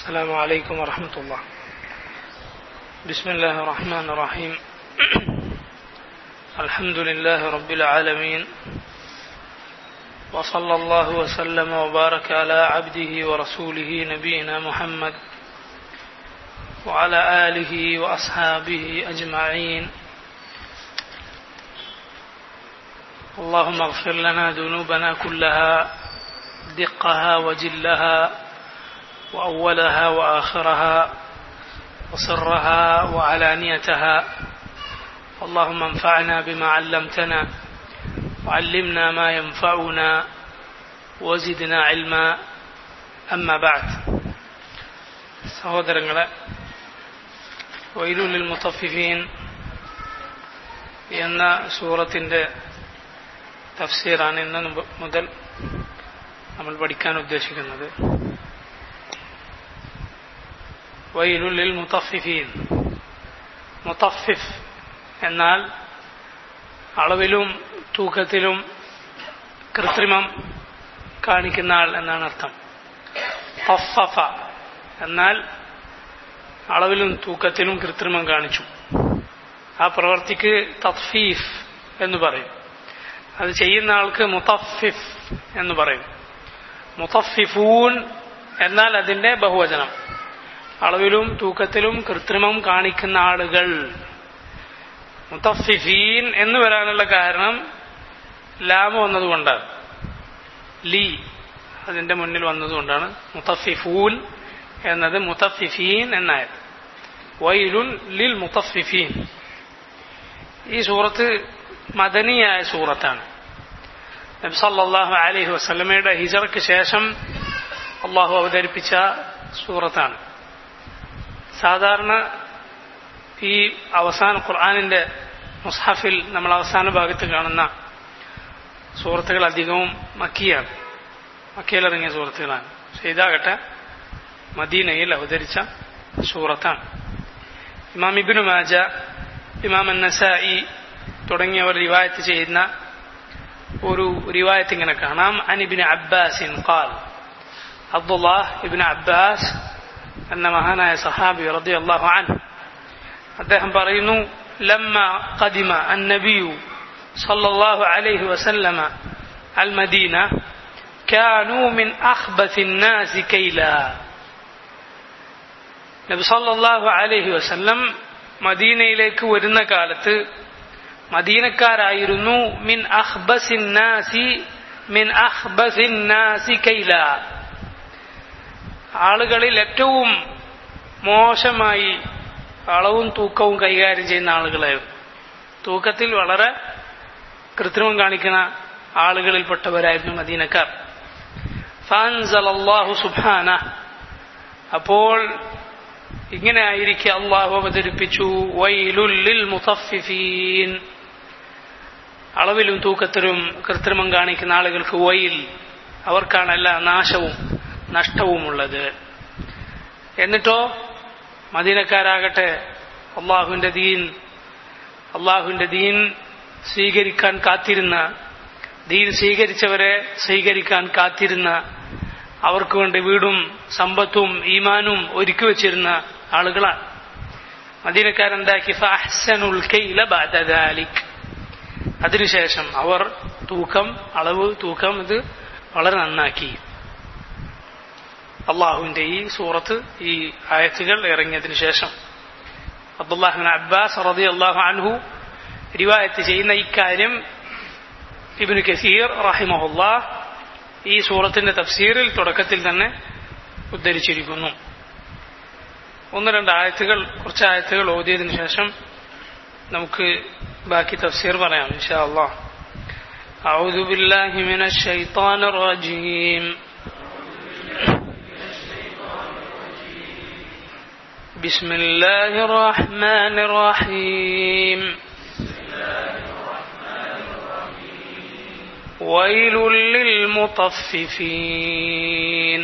السلام عليكم ورحمة الله بسم الله الرحمن الرحيم الحمد لله رب العالمين وصلى الله وسلم وبارك على عبده ورسوله نبينا محمد وعلى آله وأصحابه أجمعين اللهم اغفر لنا ذنوبنا كلها دقها وجلها وأولها وآخرها وسرها وعلانيتها اللهم انفعنا بما علمتنا وعلمنا ما ينفعنا وزدنا علما أما بعد സഹോദരങ്ങളെ വൈലുലിൽ മുത്തഫിഫീൻ എന്ന സൂറത്തിൻ്റെ തഫ്സീറാണ് ഇന്ന് മുതൽ നമ്മൾ പഠിക്കാൻ ഉദ്ദേശിക്കുന്നത് വൈലുലിൽ മുത്തഫിഫീൻ മുത്തഫിഫ് എന്നാൽ അളവിലും തൂക്കത്തിലും കൃത്രിമം കാണിക്കുന്ന ആൾ എന്നാണ് അർത്ഥം തഫഫ എന്നാൽ അളവിലും തൂക്കത്തിലും കൃത്രിമം കാണിച്ചു ആ പ്രവർത്തിക്ക് തഫീഫ് എന്ന് പറയും അത് ചെയ്യുന്ന ആൾക്ക് മുത്തഫിഫ് എന്ന് പറയും മുത്തഫിഫൂൻ എന്നാൽ അതിന്റെ ബഹുവചനം അളവിലും തൂക്കത്തിലും കൃത്രിമം കാണിക്കുന്ന ആളുകൾ മുത്തഫിഫീൻ എന്ന് വരാനുള്ള കാരണം ലാമ വന്നതുകൊണ്ടാണ് ലീ അതിന്റെ മുന്നിൽ വന്നതുകൊണ്ടാണ് മുത്തഫിഫൂൻ എന്നത് മുത്തഫിഫീൻ എന്നായത് വൈലുൻ ലിൽ മുത്തഫിഫീൻ ഈ സൂറത്ത് മദനിയായ സൂറത്താണ് നബി സല്ലല്ലാഹു അലൈഹി വസല്ലമയുടെ ഹിജറയ്ക്ക് ശേഷം അള്ളാഹു അവതരിപ്പിച്ച സൂറത്താണ് സാധാരണ ഈ അവസാന ഖുർആാനിന്റെ മുസ്ഹഫിൽ നമ്മൾ അവസാന ഭാഗത്ത് കാണുന്ന സൂറത്തുകൾ അധികവും മക്കിയാണ് മക്കയിലിറങ്ങിയ സൂറത്തുകളാണ് പക്ഷെ ഇതാകട്ടെ മദീനയിൽ അവതരിച്ച സൂറത്താണ് ഇമാം ഇബിനു മാജ ഇമാം നസായി തുടങ്ങിയവർ റിവായത്ത് ചെയ്യുന്ന ഒരു റിവായത്ത് ഇങ്ങനെ കാണാം അനിബിന് അബ്ബാസിൻ ഖാൽ അബ്ദുല്ലാഹ് ഇബിന് അബ്ബാസ് എന്ന മഹാനായ സഹാബി റതി അള്ളാഹു അൻ അദ്ദേഹം പറയുന്നു ലമ്മ قدم النبي صلى الله عليه وسلم المدينة كانوا من أخبث الناس كيلا നബി സല്ലല്ലാഹു അലൈഹി വസല്ലം മദീനയിലേക്ക് വരുന്ന കാലത്ത് മദീനക്കാരായിരുന്നു മിൻ അഹ്ബസിൻ നാസി മിൻ അഹ്ബസിൻ നാസി കൈല ആളുകളിൽ ഏറ്റവും മോശമായി അളവും തൂക്കവും കൈകാര്യം ചെയ്യുന്ന ആളുകളായിരുന്നു തൂക്കത്തിൽ വളരെ കൃത്രിമം കാണിക്കുന്ന ആളുകളിൽപ്പെട്ടവരായിരുന്നു മദീനക്കാർ ഫാൻസൽ അള്ളാഹു സുബാന അപ്പോൾ ഇങ്ങനെ ആയിരിക്കെ അള്ളാഹു അവതരിപ്പിച്ചു വൈലുല്ലിൽ മുത്തഫിഫീൻ അളവിലും തൂക്കത്തിലും കൃത്രിമം കാണിക്കുന്ന ആളുകൾക്ക് വൈൽ അവർക്കാണ് എല്ലാ നാശവും നഷ്ടവുമുള്ളത് എന്നിട്ടോ മദീനക്കാരാകട്ടെ അള്ളാഹുവിന്റെ ദീൻ അള്ളാഹുവിന്റെ ദീൻ സ്വീകരിക്കാൻ കാത്തിരുന്ന ദീൻ സ്വീകരിച്ചവരെ സ്വീകരിക്കാൻ കാത്തിരുന്ന അവർക്ക് വേണ്ടി വീടും സമ്പത്തും ഈമാനും ഒരുക്കി വെച്ചിരുന്ന ആളുകളാണ് മദീനക്കാരെന്താക്കി ഫഹ്സനുൽ കൈല ബാദാലിക് അതിനുശേഷം അവർ തൂക്കം അളവ് തൂക്കം ഇത് വളരെ നന്നാക്കി അള്ളാഹുവിന്റെ ഈ സൂറത്ത് ഈ ആയത്തുകൾ ഇറങ്ങിയതിനു ശേഷം അബ്ദുല്ലാഹിബിൻ അബ്ബാസ് റതി അള്ളാഹു അൻഹു റിവായത്ത് ചെയ്യുന്ന ഇക്കാര്യം ഇബിന് കസീർ റഹിമഹുല്ല ഈ സൂറത്തിന്റെ തഫ്സീറിൽ തുടക്കത്തിൽ തന്നെ ഉദ്ധരിച്ചിരിക്കുന്നു ഒന്ന് രണ്ട് ആയത്തുകൾ കുറച്ച് ആയത്തുകൾ ഓതിയതിനു ശേഷം നമുക്ക് ബാക്കി തഫ്സീർ പറയാം ഇൻഷാ അള്ളാഹ് أعوذ بالله من الشيطان الرجيم بسم الله الرحمن الرحيم ويل للمطففين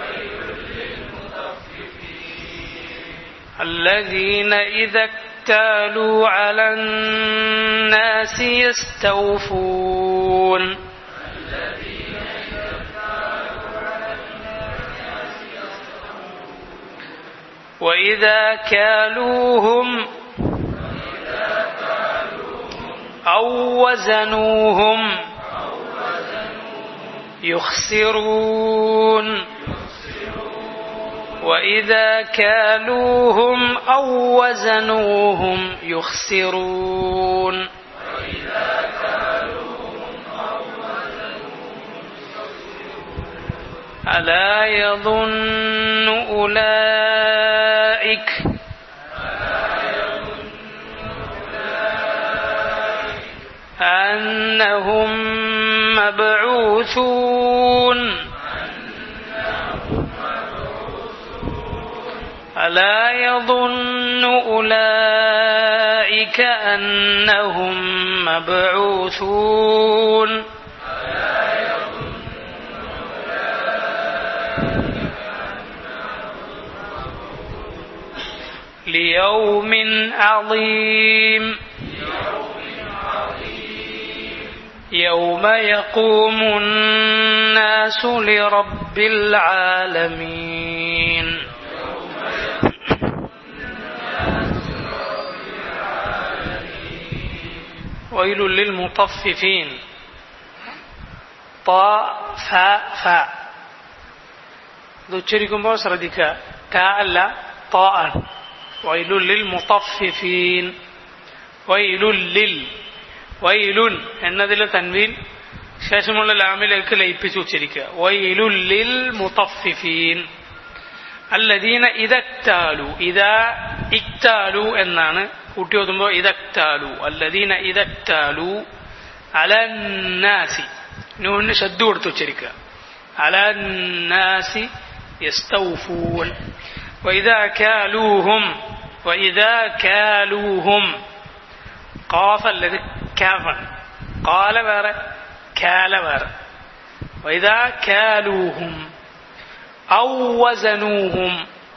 الذين إذا اكتالوا على الناس يستوفون وإذا كالوهم أو وزنوهم يخسرون وإذا كالوهم أو وزنوهم يخسرون ألا يظن أولئك أنهم مبعوثون ألا يظن أولئك أنهم مبعوثون ليوم عظيم يوم يقوم الناس لرب العالمين ويل للمطففين طا ഫ ഫ ഇത് ഉച്ചരിക്കുമ്പോൾ ശ്രദ്ധിക്കുക ക അല്ല ത ആണ് വൈലുല്ലിൽ മുത്തഫിഫീൻ വൈലുല്ലിൽ വൈലുൻ എന്നതിലെ തൻവീൻ ശേഷമുള്ള ലാമിലേക്ക് ലയിപ്പിച്ച് ഉച്ചരിക്കുക വൈലുല്ലിൽ മുത്തഫിഫീൻ അല്ലദീന ഇതക്താലു ഇതാ ഇക്താലു എന്നാണ് കൂട്ടി ഓതുമ്പോൾ ഇതക്താലു അല്ലദീന ഇതക്താലു അലന്നാസി നൂന് ശബ്ദം കൊടുത്ത് ഉച്ചരിക്കുക അലന്നാസി യസ്തൗഫൂൻ وإذا كالوهم وإذا كالوهم قاف الذي كافا قال വേറെ كال വേറെ وإذا كالوهم أو وزنوهم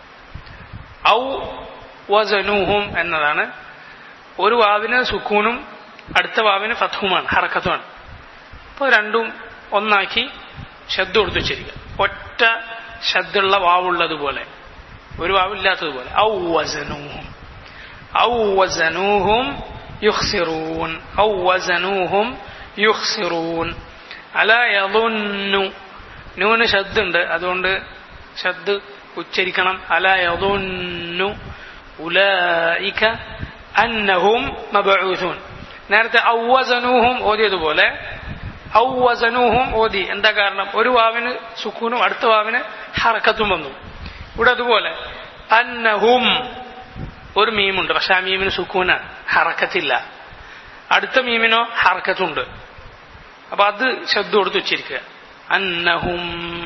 أو وزنوهم എന്നതാണ് ഒരു വാവിന് സുക്കൂനും അടുത്ത വാവിന് ഫത്തുമാണ് ഹറക്കത്തുമാണ് അപ്പോൾ രണ്ടും ഒന്നാക്കി ശബ്ദം കൊടുത്തു വെച്ചിരിക്കുക ഒറ്റ ശബ്ദമുള്ള വാവുള്ളതുപോലെ ഒരു വാവില്ലാത്തതുപോലെ ഔ വസനൂഹും ഔ വസനൂഹും യുഖ്സിറൂൻ ഔ വസനൂഹും യുഖ്സിറൂൻ അല യദുന്നു നൂന് ശബ്ദുണ്ട് അതുകൊണ്ട് ശബ്ദ് ഉച്ചരിക്കണം അല യദുന്നു ഉലൈക അന്നഹും മബഊസൂൻ നേരത്തെ ഔവസനൂഹും ഓതിയതുപോലെ ഔവസനൂഹും ഓതി എന്താ കാരണം ഒരു വാവിന് സുക്കൂനും അടുത്ത വാവിന് ഹറക്കത്തും വന്നു ഇവിടെ അതുപോലെ അന്നഹും ഒരു മീമുണ്ട് പക്ഷെ ആ മീമിന് സുക്കൂനാണ് ഹറക്കത്തില്ല അടുത്ത മീമിനോ ഹറക്കത്തുണ്ട് അപ്പൊ അത് ശബ്ദം കൊടുത്ത് വെച്ചിരിക്കുക അന്നഹും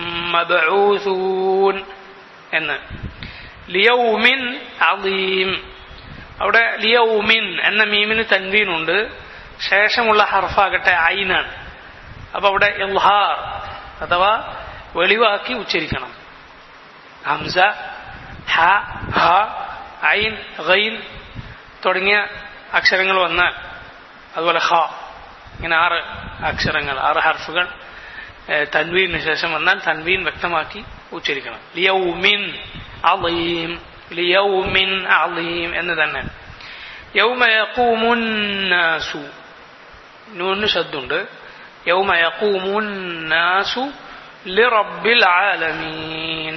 മബഊസൂൻ എന്ന് ലിയൗമിൻ അദീം അവിടെ ലിയൗമിൻ എന്ന മീമിന് തൻവീനുണ്ട് ശേഷമുള്ള ഹർഫാകട്ടെ ഐനാണ് അപ്പൊ അവിടെ ഇൽഹാർ അഥവാ വെളിവാക്കി ഉച്ചരിക്കണം ഹംസ ഹ ഹ ഐൻ ഗൈൻ തുടങ്ങിയ അക്ഷരങ്ങൾ വന്നാൽ അതുപോലെ ഹ ഇങ്ങനെ ആറ് അക്ഷരങ്ങൾ ആറ് ഹർഫുകൾ തൻവീനു ശേഷം വന്നാൽ തൻവീൻ വ്യക്തമാക്കി ഉച്ചരിക്കണം ലിയൗമിൻ അളീം ലിയൗമിൻ അളീം എന്ന് തന്നെ യൗമ യഖൂമുന്നാസു നൂന് ശബ്ദുണ്ട് യൗമ യഖൂമുന്നാസു ലിറബ്ബിൽ ആലമീൻ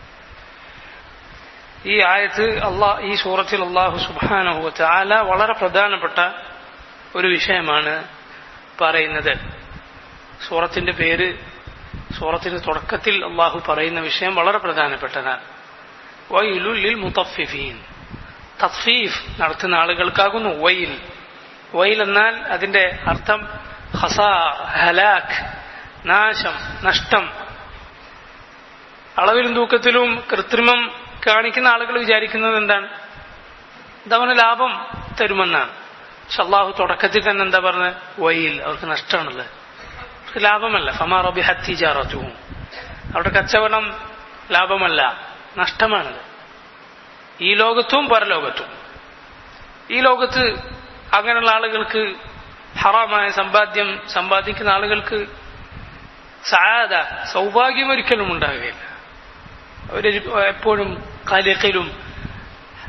ഈ ആയത്ത് അള്ളാഹ് ഈ സൂറത്തിൽ അള്ളാഹു സുബാനഹു ചാല വളരെ പ്രധാനപ്പെട്ട ഒരു വിഷയമാണ് പറയുന്നത് സൂറത്തിന്റെ പേര് സൂറത്തിന്റെ തുടക്കത്തിൽ അള്ളാഹു പറയുന്ന വിഷയം വളരെ പ്രധാനപ്പെട്ടതാണ് വൈലുല്ലിൽ മുത്തഫിഫീൻ തഫീഫ് നടത്തുന്ന ആളുകൾക്കാകുന്നു വൈൽ വൈൽ എന്നാൽ അതിന്റെ അർത്ഥം ഹസാ ഹലാഖ് നാശം നഷ്ടം അളവിലും തൂക്കത്തിലും കൃത്രിമം കാണിക്കുന്ന ആളുകൾ വിചാരിക്കുന്നത് എന്താണ് ഇതവന് ലാഭം തരുമെന്നാണ് പക്ഷെ അള്ളാഹു തുടക്കത്തിൽ തന്നെ എന്താ പറഞ്ഞത് വൈൽ അവർക്ക് നഷ്ടമാണല്ലോ അവർക്ക് ലാഭമല്ല ഫമാ റബി ഹത്തിജാറത്തും അവരുടെ കച്ചവടം ലാഭമല്ല നഷ്ടമാണത് ഈ ലോകത്തും പരലോകത്തും ഈ ലോകത്ത് അങ്ങനെയുള്ള ആളുകൾക്ക് ഹറാമായ സമ്പാദ്യം സമ്പാദിക്കുന്ന ആളുകൾക്ക് സാധാ സൗഭാഗ്യം ഒരിക്കലും ഉണ്ടാകുകയില്ല അവർ എപ്പോഴും കലിഖിലും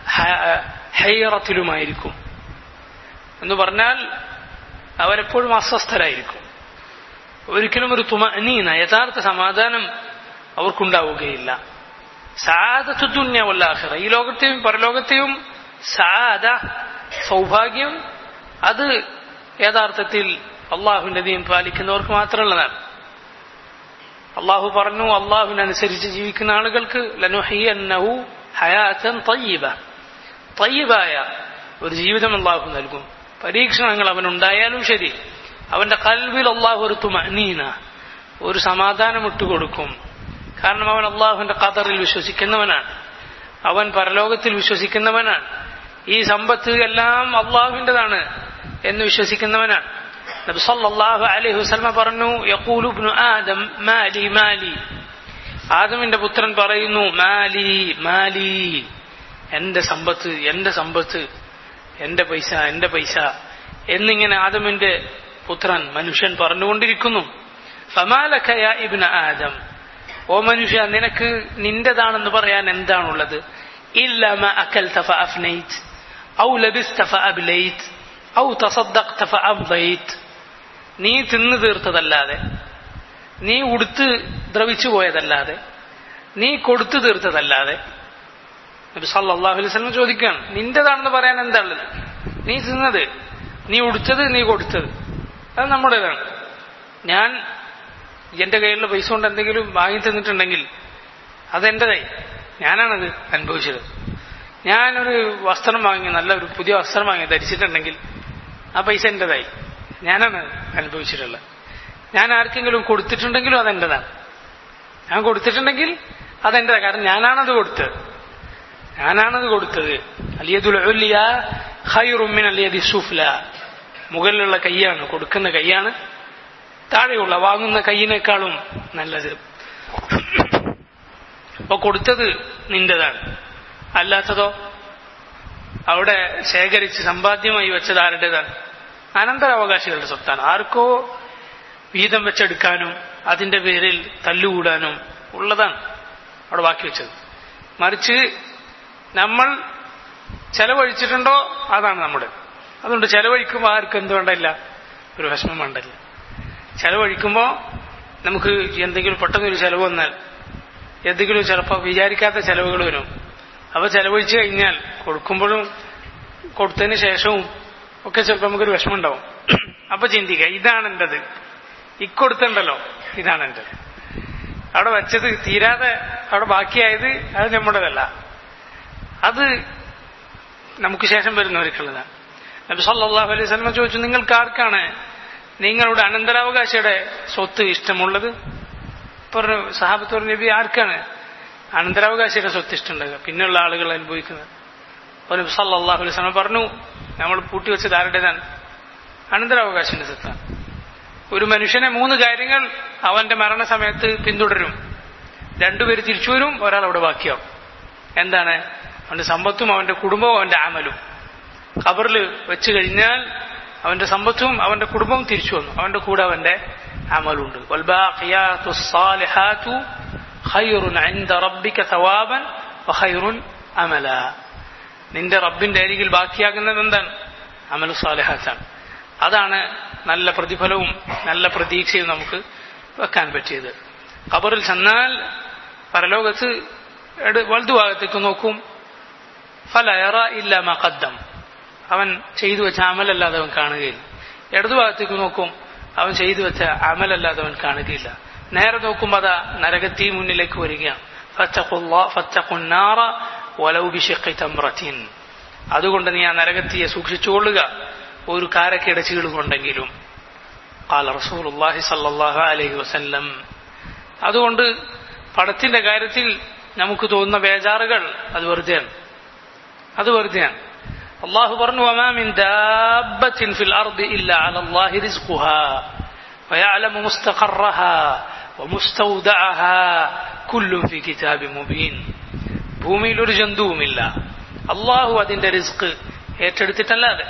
ഹൈറത്തിലുമായിരിക്കും എന്ന് പറഞ്ഞാൽ അവരെപ്പോഴും അസ്വസ്ഥരായിരിക്കും ഒരിക്കലും ഒരു തുമനീന യഥാർത്ഥ സമാധാനം അവർക്കുണ്ടാവുകയില്ല സാദത്തു ദുന്യാവല്ലാഹിറ ഈ ലോകത്തെയും പരലോകത്തെയും സാദ സൗഭാഗ്യം അത് യഥാർത്ഥത്തിൽ അള്ളാഹുവിന്റെ ദീൻ പാലിക്കുന്നവർക്ക് മാത്രമുള്ളതാണ് അള്ളാഹു പറഞ്ഞു അള്ളാഹുവിനനുസരിച്ച് ജീവിക്കുന്ന ആളുകൾക്ക് ലനുഹിയന്നഹു ഹയാത്തൻ തയ്യബ തയ്യബായ ഒരു ജീവിതം അള്ളാഹു നൽകും പരീക്ഷണങ്ങൾ അവനുണ്ടായാലും ശരി അവന്റെ കൽവിൽ അള്ളാഹു ഒരു തുമനീന ഒരു സമാധാനം ഇട്ടുകൊടുക്കും കാരണം അവൻ അള്ളാഹുവിന്റെ ഖദറിൽ വിശ്വസിക്കുന്നവനാണ് അവൻ പരലോകത്തിൽ വിശ്വസിക്കുന്നവനാണ് ഈ സമ്പത്ത് എല്ലാം അള്ളാഹുവിൻ്റെതാണ് എന്ന് വിശ്വസിക്കുന്നവനാണ് നബി സല്ലല്ലാഹു അലൈഹി വസല്ലമ പറഞ്ഞു യഖൂലു ഇബ്നു ആദം മാലി മാലി ആദമിന്റെ പുത്രൻ പറയുന്നു മാലി മാലി എന്റെ സമ്പത്ത് എന്റെ സമ്പത്ത് എന്റെ പൈസ എന്റെ പൈസ എന്നിങ്ങനെ ആദമിന്റെ പുത്രൻ മനുഷ്യൻ പറഞ്ഞുകൊണ്ടിരിക്കുന്നു ഫമാലക്കയ ഇബ്ന ആദം ഓ മനുഷ്യ നിനക്ക് നിന്റേതാണെന്ന് പറയാൻ എന്താണുള്ളത് ഇല്ല മ അക്കൽത ഫഅഫ്നൈത് ഔ ലബിസ്ത ഫഅബ്ലൈത് ഔ തസദ്ദഖ്ത ഫഅംദൈത് നീ തിന്നു തീർത്തതല്ലാതെ നീ ഉടുത്ത് ദ്രവിച്ചു പോയതല്ലാതെ നീ കൊടുത്തു തീർത്തതല്ലാതെ നബി സല്ലല്ലാഹു അലൈഹി വസല്ലം ചോദിക്കുകയാണ് നിന്റേതാണെന്ന് പറയാൻ എന്താണുള്ളത് നീ തിന്നത് നീ ഉടുത്തത് നീ കൊടുത്തത് അത് നമ്മുടേതാണ് ഞാൻ എന്റെ കയ്യിലുള്ള പൈസ കൊണ്ട് എന്തെങ്കിലും വാങ്ങി തന്നിട്ടുണ്ടെങ്കിൽ അതെന്റേതായി ഞാനാണത് അനുഭവിച്ചത് ഞാനൊരു വസ്ത്രം വാങ്ങി നല്ല ഒരു പുതിയ വസ്ത്രം വാങ്ങി ധരിച്ചിട്ടുണ്ടെങ്കിൽ ആ പൈസ എന്റേതായി ഞാനാണ് അനുഭവിച്ചിട്ടുള്ളത് ഞാൻ ആർക്കെങ്കിലും കൊടുത്തിട്ടുണ്ടെങ്കിലും അതെന്റേതാണ് ഞാൻ കൊടുത്തിട്ടുണ്ടെങ്കിൽ അതെന്റേതാണ് കാരണം ഞാനാണത് കൊടുത്തത് ഞാനാണത് കൊടുത്തത് അലിയതുൽ ഖൈറുമിൻ അലിയതി സുഫ്ല മുകളിലുള്ള കൈയാണ് കൊടുക്കുന്ന കൈയാണ് താഴെയുള്ള വാങ്ങുന്ന കൈയിനേക്കാളും നല്ലത് അപ്പൊ കൊടുത്തത് നിന്റേതാണ് അല്ലാത്തതോ അവിടെ ശേഖരിച്ച് സമ്പാദ്യമായി വെച്ചത് ആരുടേതാണ് അനന്തരാവകാശികളുടെ സ്വത്താണ് ആർക്കോ വീതം വെച്ചെടുക്കാനും അതിന്റെ പേരിൽ തല്ലുകൂടാനും ഉള്ളതാണ് അവിടെ ബാക്കി വെച്ചത് മറിച്ച് നമ്മൾ ചെലവഴിച്ചിട്ടുണ്ടോ അതാണ് നമ്മുടെ അതുകൊണ്ട് ചെലവഴിക്കുമ്പോൾ ആർക്കും എന്ത് വേണ്ടല്ല ഒരു വിഷമം വേണ്ടല്ല ചെലവഴിക്കുമ്പോൾ നമുക്ക് എന്തെങ്കിലും പെട്ടെന്നൊരു ചെലവ് വന്നാൽ എന്തെങ്കിലും ചിലപ്പോൾ വിചാരിക്കാത്ത ചെലവുകൾ വരും അപ്പൊ ചെലവഴിച്ചു കഴിഞ്ഞാൽ കൊടുക്കുമ്പോഴും കൊടുത്തതിന് ശേഷവും ഒക്കെ ചിലപ്പോൾ നമുക്കൊരു വിഷമം ഉണ്ടാവും അപ്പൊ ചിന്തിക്കുക ഇതാണ് എന്റേത് ഇക്കൊടുത്തുണ്ടല്ലോ ഇതാണ് എന്റേത് അവിടെ വെച്ചത് തീരാതെ അവിടെ ബാക്കിയായത് അത് നമ്മുടേതല്ല അത് നമുക്ക് ശേഷം വരുന്നവർക്കുള്ളതാണ് നബി സല്ലല്ലാഹു അലൈഹി വസല്ലം ചോദിച്ചു നിങ്ങൾക്ക് ആർക്കാണ് നിങ്ങളുടെ അനന്തരാവകാശിയുടെ സ്വത്ത് ഇഷ്ടമുള്ളത് പറഞ്ഞു സഹാബത്തോർ നബി ആർക്കാണ് അനന്തരാവകാശിയുടെ സ്വത്ത് ഇഷ്ടമുണ്ടാകുക പിന്നെയുള്ള ആളുകൾ അനുഭവിക്കുന്നത് അപ്പോൾ നബി സല്ലല്ലാഹു അലൈഹി വസല്ലം പറഞ്ഞു നമ്മൾ പൂട്ടിവെച്ചത് ആരുടേതാണ് അനന്തരാവകാശിന്റെ സ്വത്താണ് ഒരു മനുഷ്യനെ മൂന്ന് കാര്യങ്ങൾ അവന്റെ മരണസമയത്ത് പിന്തുടരും രണ്ടുപേര് തിരിച്ചു വരും ഒരാൾ അവിടെ ബാക്കിയാവും എന്താണ് അവന്റെ സമ്പത്തും അവന്റെ കുടുംബവും അവന്റെ ആമലും ഖബറിൽ വെച്ച് കഴിഞ്ഞാൽ അവന്റെ സമ്പത്തും അവന്റെ കുടുംബവും തിരിച്ചു വന്നു അവന്റെ കൂടെ അവന്റെ അമലുണ്ട് والباقيات الصالحات خير عند ربك ثوابا وخير املا നിന്റെ റബ്ബിന്റെ അരികിൽ ബാക്കിയാകുന്നത് എന്താണ് അമൽ സാലിഹാത്താണ് അതാണ് നല്ല പ്രതിഫലവും നല്ല പ്രതീക്ഷയും നമുക്ക് വെക്കാൻ പറ്റിയത് ഖബറിൽ ചെന്നാൽ പരലോകത്ത് വലതുഭാഗത്തേക്ക് നോക്കും ഫലയറ ഇല്ല മഖദ്ദം അവൻ ചെയ്തു വെച്ച അമലല്ലാതെ അവൻ കാണുകയില്ല ഇടതുഭാഗത്തേക്ക് നോക്കും അവൻ ചെയ്തു വെച്ച അമലല്ലാതെ അവൻ കാണുകയില്ല നേരെ നോക്കുമ്പോൾ അതാ നരകത്തീ മുന്നിലേക്ക് വരികയാണ് അതുകൊണ്ട് നീ ആ നരകത്തിയെ സൂക്ഷിച്ചുകൊള്ളുക ഒരു കാരക്കയുടെ ചീളുകൊണ്ടെങ്കിലും قال رسول الله صلى الله عليه وسلم അതുകൊണ്ട് പടത്തിന്റെ കാര്യത്തിൽ നമുക്ക് തോന്നുന്ന ബേജാറുകൾ അത് വെറുതെയാണ് അത് വെറുതെയാണ് അള്ളാഹു പറഞ്ഞു وما من دابة في الأرض إلا على الله رزقها ويعلم مستقرها ومستودعها كل في كتاب مبين ഭൂമിയിൽ ഒരു ജന്തുവുമില്ല അള്ളാഹു അതിന്റെ റിസ്ക് ഏറ്റെടുത്തിട്ടല്ലാതെ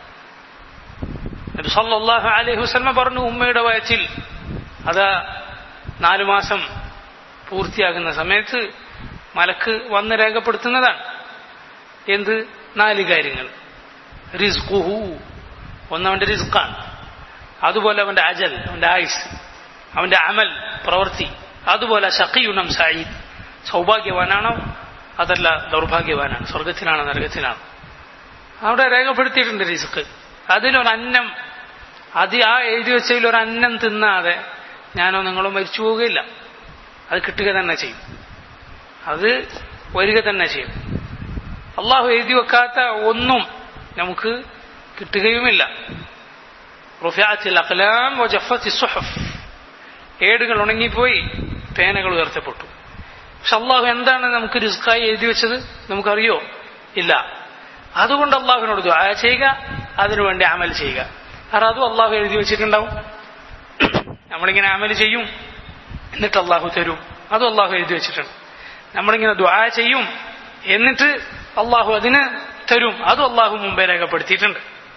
നബി സല്ലല്ലാഹു അലൈഹി വസല്ലമ പറഞ്ഞു ഉമ്മയുടെ വയറ്റിൽ അത് നാലു മാസം പൂർത്തിയാകുന്ന സമയത്ത് മലക്ക് വന്ന് രേഖപ്പെടുത്തുന്നതാണ് എന്ത് നാല് കാര്യങ്ങൾ റിസ്ഖുഹു ഒന്നവന്റെ റിസ്ഖാണ് അതുപോലെ അവന്റെ അജൽ അവന്റെ ആയുസ് അവന്റെ അമൽ പ്രവൃത്തി അതുപോലെ ഷക്കിയുണം സയീദ് സൗഭാഗ്യവാനാണോ അതല്ല ദൗർഭാഗ്യവാനാണ് സ്വർഗത്തിലാണോ നരകത്തിലാണോ അവിടെ രേഖപ്പെടുത്തിയിട്ടുണ്ട് റിസ്ക് അതിലൊരു അന്നം അത് ആ എഴുതി വെച്ചതിൽ ഒരു അന്നം തിന്നാതെ ഞാനോ നിങ്ങളോ മരിച്ചു പോവുകയില്ല അത് കിട്ടുക തന്നെ ചെയ്യും അത് വരിക തന്നെ ചെയ്യും അള്ളാഹു എഴുതി വെക്കാത്ത ഒന്നും നമുക്ക് കിട്ടുകയുമില്ല റുഫിയാത്തിൽ അഖലാം വജഫത്തി സുഹഫ് ഏടുകൾ ഉണങ്ങിപ്പോയി പേനകൾ ഉയർത്തപ്പെട്ടു പക്ഷെ അള്ളാഹു എന്താണ് നമുക്ക് റിസ്ക്കായി എഴുതി വെച്ചത് നമുക്കറിയോ ഇല്ല അതുകൊണ്ട് അള്ളാഹുവിനോട് ദുആ ചെയ്യുക അതിനുവേണ്ടി അമൽ ചെയ്യുക കാരണം അതും അള്ളാഹു എഴുതി വെച്ചിട്ടുണ്ടാവും നമ്മളിങ്ങനെ അമൽ ചെയ്യും എന്നിട്ട് അള്ളാഹു തരും അതും അള്ളാഹു എഴുതി വെച്ചിട്ടുണ്ട് നമ്മളിങ്ങനെ ദുആ ചെയ്യും എന്നിട്ട് അള്ളാഹു അതിന് തരും അതും അള്ളാഹു മുമ്പേ രേഖപ്പെടുത്തിയിട്ടുണ്ട്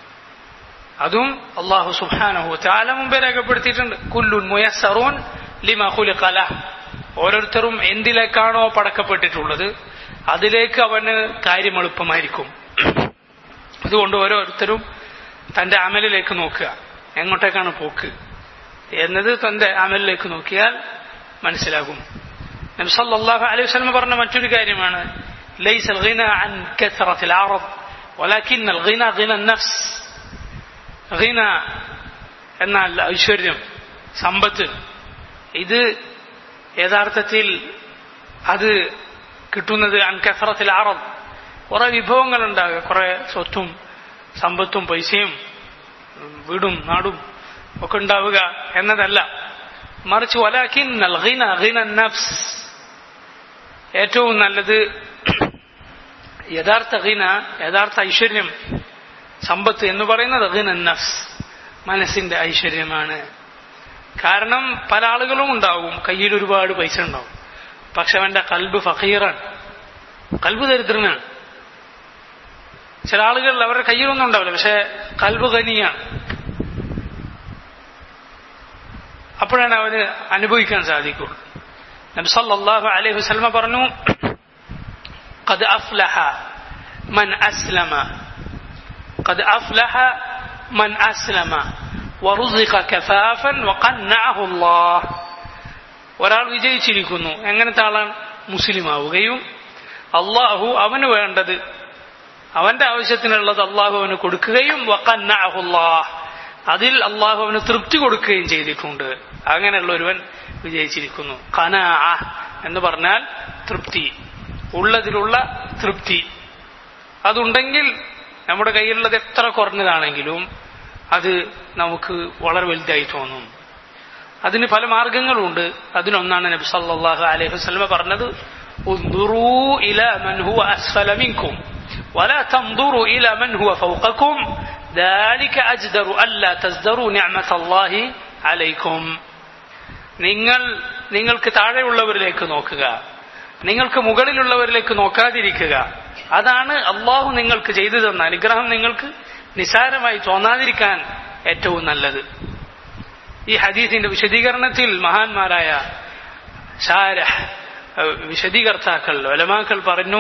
അതും അള്ളാഹു സുഹാനഹു താല മുമ്പേ രേഖപ്പെടുത്തിയിട്ടുണ്ട് കുല്ലുൻ മുയസ്സറൂൻ ലിമ ഖുലിഖല ഓരോരുത്തരും എന്തിലേക്കാണോ പടക്കപ്പെട്ടിട്ടുള്ളത് അതിലേക്ക് അവന് കാര്യം എളുപ്പമായിരിക്കും അതുകൊണ്ട് ഓരോരുത്തരും തന്റെ അമലിലേക്ക് നോക്കുക എങ്ങോട്ടേക്കാണ് പോക്ക് എന്നത് തന്റെ അമലിലേക്ക് നോക്കിയാൽ മനസ്സിലാകും നബി സല്ലല്ലാഹു അലൈഹി വസല്ലം പറഞ്ഞ മറ്റൊരു കാര്യമാണ് ലൈസ الغنى عن كثرة العرض ولكن الغنى غنى النفس غنى എന്നാൽ ഐശ്വര്യം സമ്പത്ത് ഇത് യഥാർത്ഥത്തിൽ അത് കിട്ടുന്നത് അൻകഫറത്തിൽ അറം കുറെ വിഭവങ്ങൾ ഉണ്ടാകുക കുറെ സ്വത്തും സമ്പത്തും പൈസയും വീടും നാടും ഒക്കെ ഉണ്ടാവുക എന്നതല്ല മറിച്ച് വലാക്കിൻ നൽകിന അഹിന നഫ്സ് ഏറ്റവും നല്ലത് യഥാർത്ഥ ഹിന യഥാർത്ഥ ഐശ്വര്യം സമ്പത്ത് എന്ന് പറയുന്നത് അഹിന നഫ്സ് മനസ്സിന്റെ ഐശ്വര്യമാണ് കാരണം പല ആളുകളും ഉണ്ടാവും കയ്യിൽ ഒരുപാട് പൈസ ഉണ്ടാവും പക്ഷെ അവന്റെ കൽബ് ഫക്കീറാണ് കൽബ് ദരിദ്രനാണ് ചില ആളുകൾ അവരുടെ കയ്യിലൊന്നും ഉണ്ടാവില്ല പക്ഷെ കൽബ് ഖനിയാണ് അപ്പോഴാണ് അവന് അനുഭവിക്കാൻ സാധിക്കുള്ളൂ നബി സല്ലല്ലാഹു അലൈഹി വസല്ലമ പറഞ്ഞു قد أفلح من أسلم قد أفلح من أسلم ورزق كفافا وقنعه الله ഒരാൾ വിജയിച്ചിരിക്കുന്നു എങ്ങനത്തെ ആളാണ് മുസ്ലിം ആവുകയും അള്ളാഹു അവന് വേണ്ടത് അവന്റെ ആവശ്യത്തിനുള്ളത് അള്ളാഹു അവന് കൊടുക്കുകയും വക്കന്നഅഹുല്ലാഹ് അതിൽ അള്ളാഹു അവന് തൃപ്തി കൊടുക്കുകയും ചെയ്തിട്ടുണ്ട് അങ്ങനെയുള്ള ഒരുവൻ വിജയിച്ചിരിക്കുന്നു കന എന്ന് പറഞ്ഞാൽ തൃപ്തി ഉള്ളതിലുള്ള തൃപ്തി അതുണ്ടെങ്കിൽ നമ്മുടെ കയ്യിലുള്ളത് എത്ര കുറഞ്ഞതാണെങ്കിലും അത് നമുക്ക് വളരെ വലുതായി തോന്നും അതിന് പല മാർഗങ്ങളുണ്ട് അതിനൊന്നാണ് നബി സല്ലല്ലാഹു അലൈഹി വസല്ലമ പറഞ്ഞത് ഉൻദുറൂ ഇലാ മൻ ഹുവ അസ്ഫല മിൻകും ولا تنظروا إلى من هو فوقكم ذلك أجدر ألا تزدروا نعمة الله عليكم നിങ്ങൾ നിങ്ങൾക്ക് താഴെയുള്ളവരിലേക്ക് നോക്കുക നിങ്ങൾക്ക് മുകളിലുള്ളവരിലേക്ക് നോക്കാതിരിക്കുക അതാണ് അള്ളാഹു നിങ്ങൾക്ക് ചെയ്തു തന്ന അനുഗ്രഹം നിങ്ങൾക്ക് നിസാരമായി തോന്നാതിരിക്കാൻ ഏറ്റവും നല്ലത് ഈ ഹദീസിന്റെ വിശദീകരണത്തിൽ മഹാന്മാരായ ഷാരഹ് വിശദീകർത്താക്കൾ ഒലമാക്കൾ പറഞ്ഞു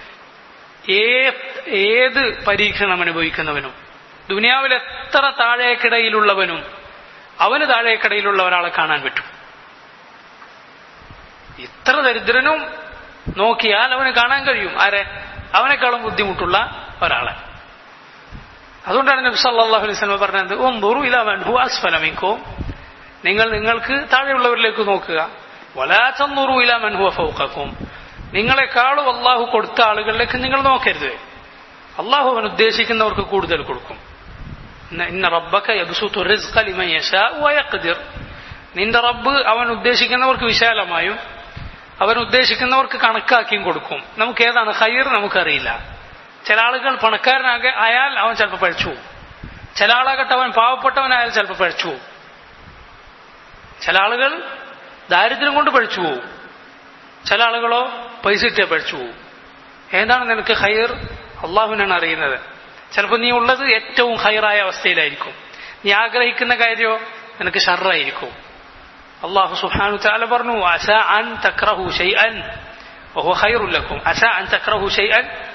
ഏത് പരീക്ഷണം അനുഭവിക്കുന്നവനും ദുനിയാവിൽ എത്ര താഴേക്കിടയിലുള്ളവനും അവന് താഴേക്കിടയിലുള്ള ഒരാളെ കാണാൻ പറ്റും ഇത്ര ദരിദ്രനും നോക്കിയാൽ അവന് കാണാൻ കഴിയും ആരെ അവനേക്കാളും ബുദ്ധിമുട്ടുള്ള ഒരാളെ അതുകൊണ്ടാണ് നബി സല്ലല്ലാഹു അലൈഹി വസല്ലം പറഞ്ഞത് ഉൻദുറു ഇലാ മൻ ഹുവ അസ്ഫല മിൻകും നിങ്ങൾ നിങ്ങൾക്ക് താഴെയുള്ളവരിലേക്ക് നോക്കുക വലാ തൻദുറു ഇലാ മൻ ഹുവ ഫൗഖക്കും നിങ്ങളെക്കാളും അള്ളാഹു കൊടുത്ത ആളുകളിലേക്ക് നിങ്ങൾ നോക്കരുത് അള്ളാഹു അവൻ ഉദ്ദേശിക്കുന്നവർക്ക് കൂടുതൽ കൊടുക്കും ഇന്ന റബ്ബക യബ്സുതു റിസ്ഖ ലിമൻ യശാഉ വയഖ്ദിർ നിന്റെ റബ്ബ് അവൻ ഉദ്ദേശിക്കുന്നവർക്ക് വിശാലമായും അവൻ ഉദ്ദേശിക്കുന്നവർക്ക് കണക്കാക്കിയും കൊടുക്കും നമുക്ക് ഏതാണ് ഹൈർ നമുക്കറിയില്ല ചില ആളുകൾ പണക്കാരനാകെ ആയാൽ അവൻ ചിലപ്പോൾ പഴിച്ചു പോകും ചില ആളാകട്ടെ അവൻ പാവപ്പെട്ടവനായാൽ ചിലപ്പോൾ പഴിച്ചു പോകും ചില ആളുകൾ ദാരിദ്ര്യം കൊണ്ട് പഴിച്ചു പോകും ചില ആളുകളോ പൈസ ഇട്ടേ പഴിച്ചു പോകും ഏതാണ് നിനക്ക് ഹൈർ അള്ളാഹുവിനാണ് അറിയുന്നത് ചിലപ്പോൾ നീ ഉള്ളത് ഏറ്റവും ഹൈറായ അവസ്ഥയിലായിരിക്കും നീ ആഗ്രഹിക്കുന്ന കാര്യമോ നിനക്ക് ഷർറായിരിക്കും അള്ളാഹു സുഹാനു താല പറഞ്ഞു അസ അൻ തക്രഹു ഷൈഅൻ وهو خير لكم عسى أن تكرهوا شيئا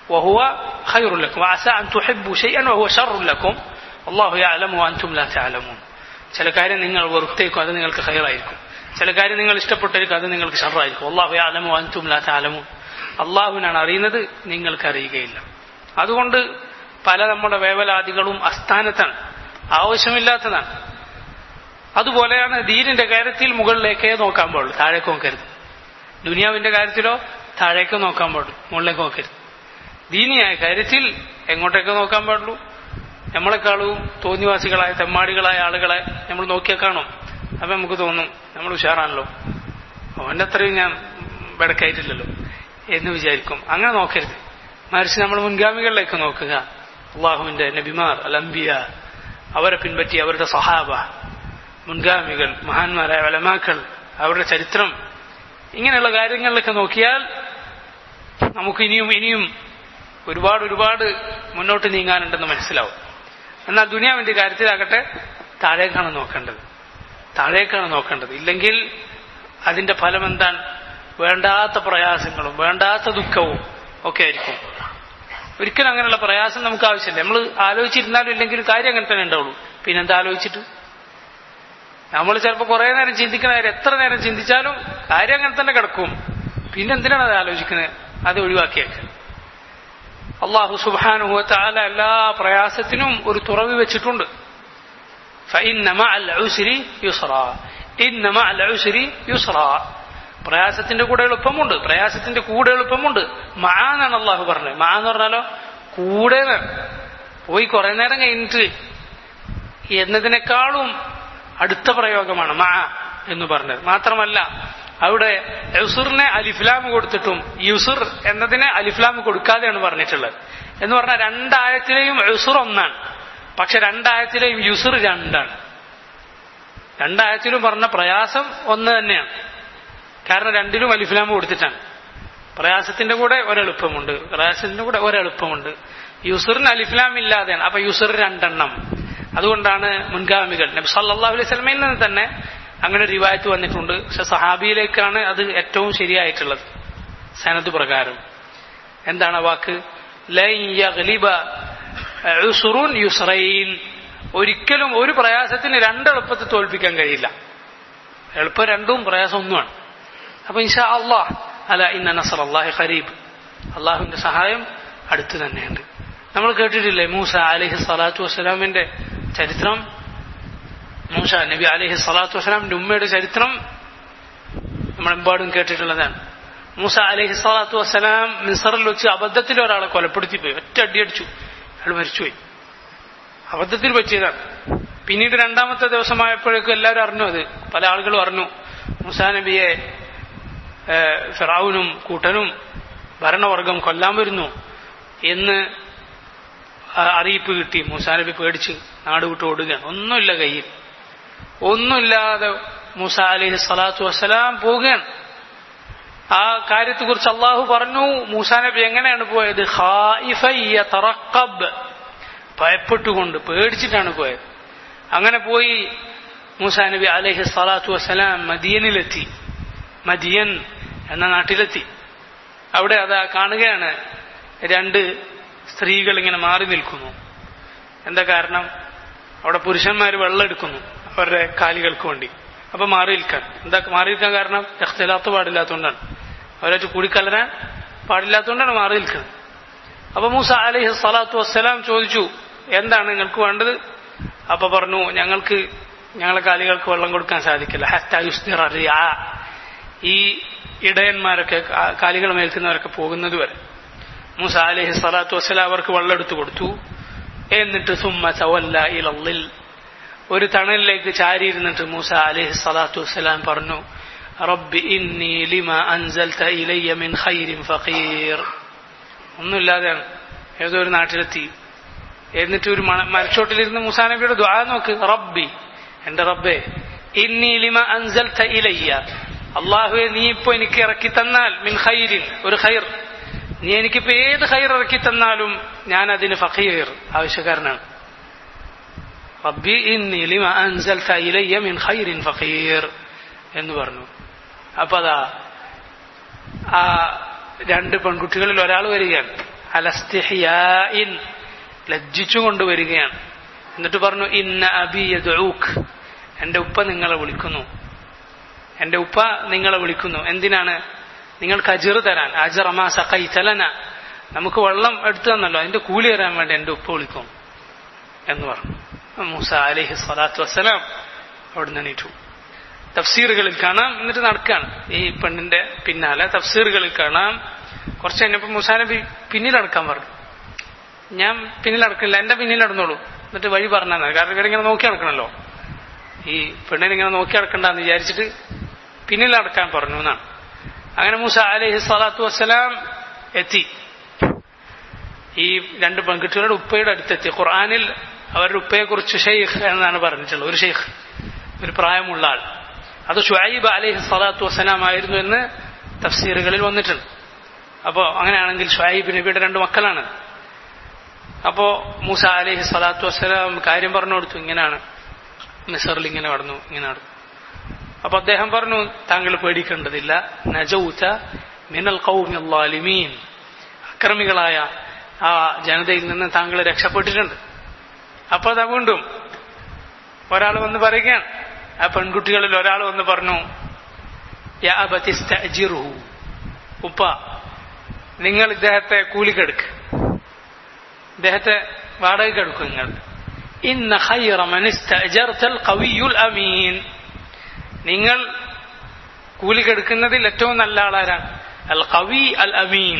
وهو خير لكم وعسى أن تحبوا شيئا وهو شر لكم والله يعلم وأنتم لا تعلمون ചില കാര്യം നിങ്ങൾ വെറുത്തേക്കും അത് നിങ്ങൾക്ക് ഹൈറായിരിക്കും ചില കാര്യം നിങ്ങൾ ഇഷ്ടപ്പെട്ടിരിക്കും അത് നിങ്ങൾക്ക് ഷറായിരിക്കും അള്ളാഹു ആലമോ അൻതും ലാ താലമോ അള്ളാഹുവിനാണ് അറിയുന്നത് നിങ്ങൾക്ക് അറിയുകയില്ല അതുകൊണ്ട് പല നമ്മുടെ വേവലാദികളും അസ്ഥാനത്താണ് ആവശ്യമില്ലാത്തതാണ് അതുപോലെയാണ് ദീനിന്റെ കാര്യത്തിൽ മുകളിലേക്കേ നോക്കാൻ പാടുള്ളൂ താഴേക്ക് നോക്കരുത് ദുനിയാവിന്റെ കാര്യത്തിലോ താഴേക്ക് നോക്കാൻ പാടുള്ളൂ മുകളിലേക്ക് നോക്കരുത് ദീനിയായ കാര്യത്തിൽ എങ്ങോട്ടേക്ക് നോക്കാൻ പാടുള്ളൂ നമ്മളെക്കാളും തോന്നിവാസികളായ തെമ്മാടികളായ ആളുകളെ നമ്മൾ നോക്കിയാൽ കാണും അപ്പൊ നമുക്ക് തോന്നും നമ്മൾ ഉഷാറാണല്ലോ അവന്റെ അത്രയും ഞാൻ ബെടക്കായിട്ടില്ലല്ലോ എന്ന് വിചാരിക്കും അങ്ങനെ നോക്കരുത് മറിച്ച് നമ്മൾ മുൻഗാമികളിലേക്ക് നോക്കുക അള്ളാഹുവിന്റെ നബിമാർ അലംബിയ അവരെ പിൻപറ്റി അവരുടെ സഹാബ മുൻഗാമികൾ മഹാന്മാരായ വലമാക്കൾ അവരുടെ ചരിത്രം ഇങ്ങനെയുള്ള കാര്യങ്ങളിലൊക്കെ നോക്കിയാൽ നമുക്ക് ഇനിയും ഇനിയും ഒരുപാട് ഒരുപാട് മുന്നോട്ട് നീങ്ങാനുണ്ടെന്ന് മനസ്സിലാവും എന്നാൽ ദുനിയാവിന്റെ കാര്യത്തിലാകട്ടെ താഴേക്കാണ് നോക്കേണ്ടത് താഴേക്കാണ് നോക്കേണ്ടത് ഇല്ലെങ്കിൽ അതിന്റെ ഫലം എന്താണ് വേണ്ടാത്ത പ്രയാസങ്ങളും വേണ്ടാത്ത ദുഃഖവും ഒക്കെ ആയിരിക്കും ഒരിക്കലും അങ്ങനെയുള്ള പ്രയാസം നമുക്ക് ആവശ്യമില്ല നമ്മൾ ആലോചിച്ചിരുന്നാലും ഇല്ലെങ്കിൽ കാര്യം അങ്ങനെ തന്നെ ഉണ്ടാവുള്ളൂ പിന്നെന്താ ആലോചിച്ചിട്ട് നമ്മൾ ചിലപ്പോൾ കുറെ നേരം ചിന്തിക്കുന്ന കാര്യം എത്ര നേരം ചിന്തിച്ചാലും കാര്യം അങ്ങനെ തന്നെ കിടക്കും പിന്നെ എന്തിനാണ് അത് ആലോചിക്കുന്നത് അത് ഒഴിവാക്കിയേക്ക് അള്ളാഹു സുബാനുഹു താല എല്ലാ പ്രയാസത്തിനും ഒരു തുറവി വെച്ചിട്ടുണ്ട് പ്രയാസത്തിന്റെ കൂടെ എളുപ്പമുണ്ട് പ്രയാസത്തിന്റെ കൂടെ എളുപ്പമുണ്ട് മാ എന്നാണ് അള്ളാഹു പറഞ്ഞത് മാ എന്ന് പറഞ്ഞാലോ കൂടെ പോയി കുറെ നേരം കഴിഞ്ഞിട്ട് എന്നതിനേക്കാളും അടുത്ത പ്രയോഗമാണ് മാ എന്ന് പറഞ്ഞത് മാത്രമല്ല അവിടെ യുസുറിനെ അലിഫ്ലാം കൊടുത്തിട്ടും യുസുർ എന്നതിനെ അലിഫ്ലാം കൊടുക്കാതെയാണ് പറഞ്ഞിട്ടുള്ളത് എന്ന് പറഞ്ഞാൽ രണ്ടായത്തിലെയും യുസുർ ഒന്നാണ് പക്ഷെ രണ്ടായത്തിലെയും യുസുർ രണ്ടാണ് രണ്ടായത്തിലും പറഞ്ഞ പ്രയാസം ഒന്ന് തന്നെയാണ് കാരണം രണ്ടിലും അലിഫ്ലാം കൊടുത്തിട്ടാണ് പ്രയാസത്തിന്റെ കൂടെ ഒരെളുപ്പമുണ്ട് പ്രയാസത്തിന്റെ കൂടെ ഒരെളുപ്പമുണ്ട് യുസുറിന് അലിഫ്ലാം ഇല്ലാതെയാണ് അപ്പൊ യുസുർ രണ്ടെണ്ണം അതുകൊണ്ടാണ് മുൻഗാമികൾ നബി സല്ലാഹു അലൈഹി സ്വലമയിൽ നിന്ന് തന്നെ അങ്ങനെ റിവായത്ത് വന്നിട്ടുണ്ട് പക്ഷെ സഹാബിയിലേക്കാണ് അത് ഏറ്റവും ശരിയായിട്ടുള്ളത് സനത് പ്രകാരം എന്താണ് ആ വാക്ക് യുസ്രൈൻ ഒരിക്കലും ഒരു പ്രയാസത്തിന് രണ്ട് എളുപ്പത്തെ തോൽപ്പിക്കാൻ കഴിയില്ല എളുപ്പം രണ്ടും പ്രയാസം ഒന്നുമാണ് അപ്പൊ ഇൻഷാ അള്ളാഹ് അല ഇന്ന നസർ അള്ളാഹി ഖരീബ് അള്ളാഹുവിന്റെ സഹായം അടുത്ത് തന്നെയുണ്ട് നമ്മൾ കേട്ടിട്ടില്ലേ മൂസ അലഹി സ്വലാത്തു വസ്സലാമിന്റെ ചരിത്രം മൂസ നബി അലഹി സ്വലാത്തു വസ്സലാമിന്റെ ഉമ്മയുടെ ചരിത്രം നമ്മളെമ്പാടും കേട്ടിട്ടുള്ളതാണ് മൂസ അലഹി സ്വലാത്തു വസ്സലാം മിസറിൽ വെച്ച് അബദ്ധത്തിൽ ഒരാളെ കൊലപ്പെടുത്തി പോയി ഒറ്റ അടിയടിച്ചു അയാൾ മരിച്ചുപോയി അബദ്ധത്തിൽ പറ്റിയതാണ് പിന്നീട് രണ്ടാമത്തെ ദിവസമായപ്പോഴേക്കും എല്ലാവരും അറിഞ്ഞു അത് പല ആളുകളും അറിഞ്ഞു മുസാ നബിയെ ഫിറാവുനും കൂട്ടനും ഭരണവർഗം കൊല്ലാൻ വരുന്നു എന്ന് അറിയിപ്പ് കിട്ടി മൂസാ നബി പേടിച്ച് നാട് വിട്ട് ഓടുകയാണ് ഒന്നുമില്ല കയ്യിൽ ഒന്നുമില്ലാതെ മൂസ അലഹി സ്വലാത്തു വസ്സലാം പോവുകയാണ് ആ കാര്യത്തെക്കുറിച്ച് അള്ളാഹു പറഞ്ഞു മൂസാ നബി എങ്ങനെയാണ് പോയത് ഭയപ്പെട്ടുകൊണ്ട് പേടിച്ചിട്ടാണ് പോയത് അങ്ങനെ പോയി മൂസാ നബി അലഹി സ്വലാത്തു വസ്സലാം മദിയനിലെത്തി മദിയൻ എന്ന നാട്ടിലെത്തി അവിടെ അതാ കാണുകയാണ് രണ്ട് സ്ത്രീകൾ ഇങ്ങനെ മാറി നിൽക്കുന്നു എന്താ കാരണം അവിടെ പുരുഷന്മാർ വെള്ളം എടുക്കുന്നു അവരുടെ കാലികൾക്ക് വേണ്ടി അപ്പൊ മാറി നിൽക്കാൻ എന്താ മാറി നിൽക്കാൻ കാരണം എഖ്തലാത്ത് പാടില്ലാത്തതുകൊണ്ടാണ് അവരായിട്ട് കൂടിക്കലരാൻ പാടില്ലാത്തതുകൊണ്ടാണ് മാറി നിൽക്കുന്നത് അപ്പൊ മൂസ അലൈഹി സ്വലാത്തു വസ്സലാം ചോദിച്ചു എന്താണ് നിങ്ങൾക്ക് വേണ്ടത് അപ്പൊ പറഞ്ഞു ഞങ്ങൾക്ക് ഞങ്ങളെ കാലികൾക്ക് വെള്ളം കൊടുക്കാൻ സാധിക്കില്ല ഹസ്തായുസ്തിർ അറിയാ ഈ ഇടയന്മാരൊക്കെ കാലികൾ മേൽക്കുന്നവരൊക്കെ പോകുന്നത് വരെ മൂസ അലഹി സ്വലാത്തു വസ്സലാം അവർക്ക് വെള്ളം എടുത്തു കൊടുത്തു എന്നിട്ട് സുമ്മ ചവല്ല ഇലല്ലിൽ ഒരു തണലിലേക്ക് ചാരിയിരുന്നിട്ട് മൂസ അലഹി സ്വലാത്തു വസ്സലാം പറഞ്ഞു റബ്ബി ഇന്നി ലിമ അൻസൽത ഇലയ്യ മിൻ ഖൈരിൻ ഫഖീർ ഒന്നുമില്ലാതെയാണ് ഏതോ ഒരു നാട്ടിലെത്തി എന്നിട്ട് ഒരു മരച്ചോട്ടിലിരുന്ന് മൂസാ നബിയുടെ ദ്വാ നോക്ക് റബ്ബി എന്റെ റബ്ബേ ഇന്നി ലിമ അൻസൽത ഇലയ്യ അള്ളാഹുവെ നീ ഇപ്പൊ എനിക്ക് ഇറക്കി തന്നാൽ മിൻ ഖൈരിൻ ഒരു ഖൈർ നീ എനിക്കിപ്പോ ഏത് ഖൈർ ഇറക്കി തന്നാലും ഞാൻ അതിന് ഫഖീർ ആവശ്യക്കാരനാണ് റബ്ബി ഇന്നി ലിമ അൻസൽത ഇലയ്യ മിൻ ഖൈരിൻ ഫഖീർ എന്ന് പറഞ്ഞു അപ്പൊ അതാ ആ രണ്ട് പെൺകുട്ടികളിൽ ഒരാൾ വരികയാണ് അലസ്തിഹിയായിൻ ലജ്ജിച്ചുകൊണ്ട് വരികയാണ് എന്നിട്ട് പറഞ്ഞു ഇന്ന അബി യദ്ഊക്ക് എന്റെ ഉപ്പ നിങ്ങളെ വിളിക്കുന്നു എന്റെ ഉപ്പ നിങ്ങളെ വിളിക്കുന്നു എന്തിനാണ് നിങ്ങൾക്ക് അജിർ തരാൻ അജറമാ സഖൈതലന നമുക്ക് വെള്ളം എടുത്തു തന്നല്ലോ അതിന്റെ കൂലി തരാൻ വേണ്ടി എന്റെ ഉപ്പ വിളിക്കും എന്ന് പറഞ്ഞു മൂസ അലഹി സ്വലാത്തു വസ്സലാം അവിടുന്ന് എണീറ്റു തഫ്സീറുകളിൽ കാണാം എന്നിട്ട് നടക്കുകയാണ് ഈ പെണ്ണിന്റെ പിന്നാലെ തഫ്സീറുകളിൽ കാണാം കുറച്ച് കഴിഞ്ഞപ്പോൾ മൂസാ നബി പിന്നിൽ നടക്കാൻ പറഞ്ഞു ഞാൻ പിന്നിൽ നടക്കില്ല എന്റെ പിന്നിൽ നടന്നോളൂ എന്നിട്ട് വഴി പറഞ്ഞാൽ മതി കാരണം ഇവരിങ്ങനെ നോക്കി നടക്കണല്ലോ ഈ പെണ്ണിനിങ്ങനെ നോക്കി നടക്കണ്ടെന്ന് വിചാരിച്ചിട്ട് പിന്നിൽ നടക്കാൻ പറഞ്ഞു എന്നാണ് അങ്ങനെ മൂസ അലഹി സ്വലാത്തു വസ്സലാം എത്തി ഈ രണ്ട് പെൺകുട്ടികളുടെ ഉപ്പയുടെ അടുത്തെത്തി ഖുർആാനിൽ അവരുടെ ഉപ്പയെ കുറിച്ച് ഷെയ്ഖ് എന്നാണ് പറഞ്ഞിട്ടുള്ളത് ഒരു ഷെയ്ഖ് ഒരു പ്രായമുള്ള ആൾ അത് ഷുഐബ് അലൈഹി സ്വലാത്തു വസ്സലാം ആയിരുന്നു എന്ന് തഫ്സീറുകളിൽ വന്നിട്ടുണ്ട് അപ്പോ അങ്ങനെയാണെങ്കിൽ ഷുഐബ് നബിയുടെ രണ്ട് മക്കളാണ് അപ്പോ മൂസ അലൈഹി സ്വലാത്തു വസ്സലാം കാര്യം പറഞ്ഞു കൊടുത്തു ഇങ്ങനെയാണ് മിസറിൽ ഇങ്ങനെ നടന്നു ഇങ്ങനെ നടന്നു അപ്പൊ അദ്ദേഹം പറഞ്ഞു താങ്കൾ പേടിക്കേണ്ടതില്ല നജൌത്ത മിനൽ ഖൗമിമീൻ അക്രമികളായ ആ ജനതയിൽ നിന്ന് താങ്കൾ രക്ഷപ്പെട്ടിട്ടുണ്ട് അപ്പൊ അതാ വീണ്ടും ഒരാൾ വന്ന് പറയുകയാണ് ആ പെൺകുട്ടികളിൽ ഒരാൾ വന്ന് പറഞ്ഞു യാ അബതിസ്തഅജിറുഹു ഉപ്പ നിങ്ങൾ ഇദ്ദേഹത്തെ കൂലിക്കെടുക്ക് ഇദ്ദേഹത്തെ വാടകയ്ക്ക് എടുക്കും നിങ്ങൾ ഇന്ന ഖൈറ മൻ ഇസ്തഅജർതൽ ഖവിയുൽ അമീൻ നിങ്ങൾ കൂലിക്കെടുക്കുന്നതിൽ ഏറ്റവും നല്ല ആളാരാണ് അൽ ഖവി അൽ അമീൻ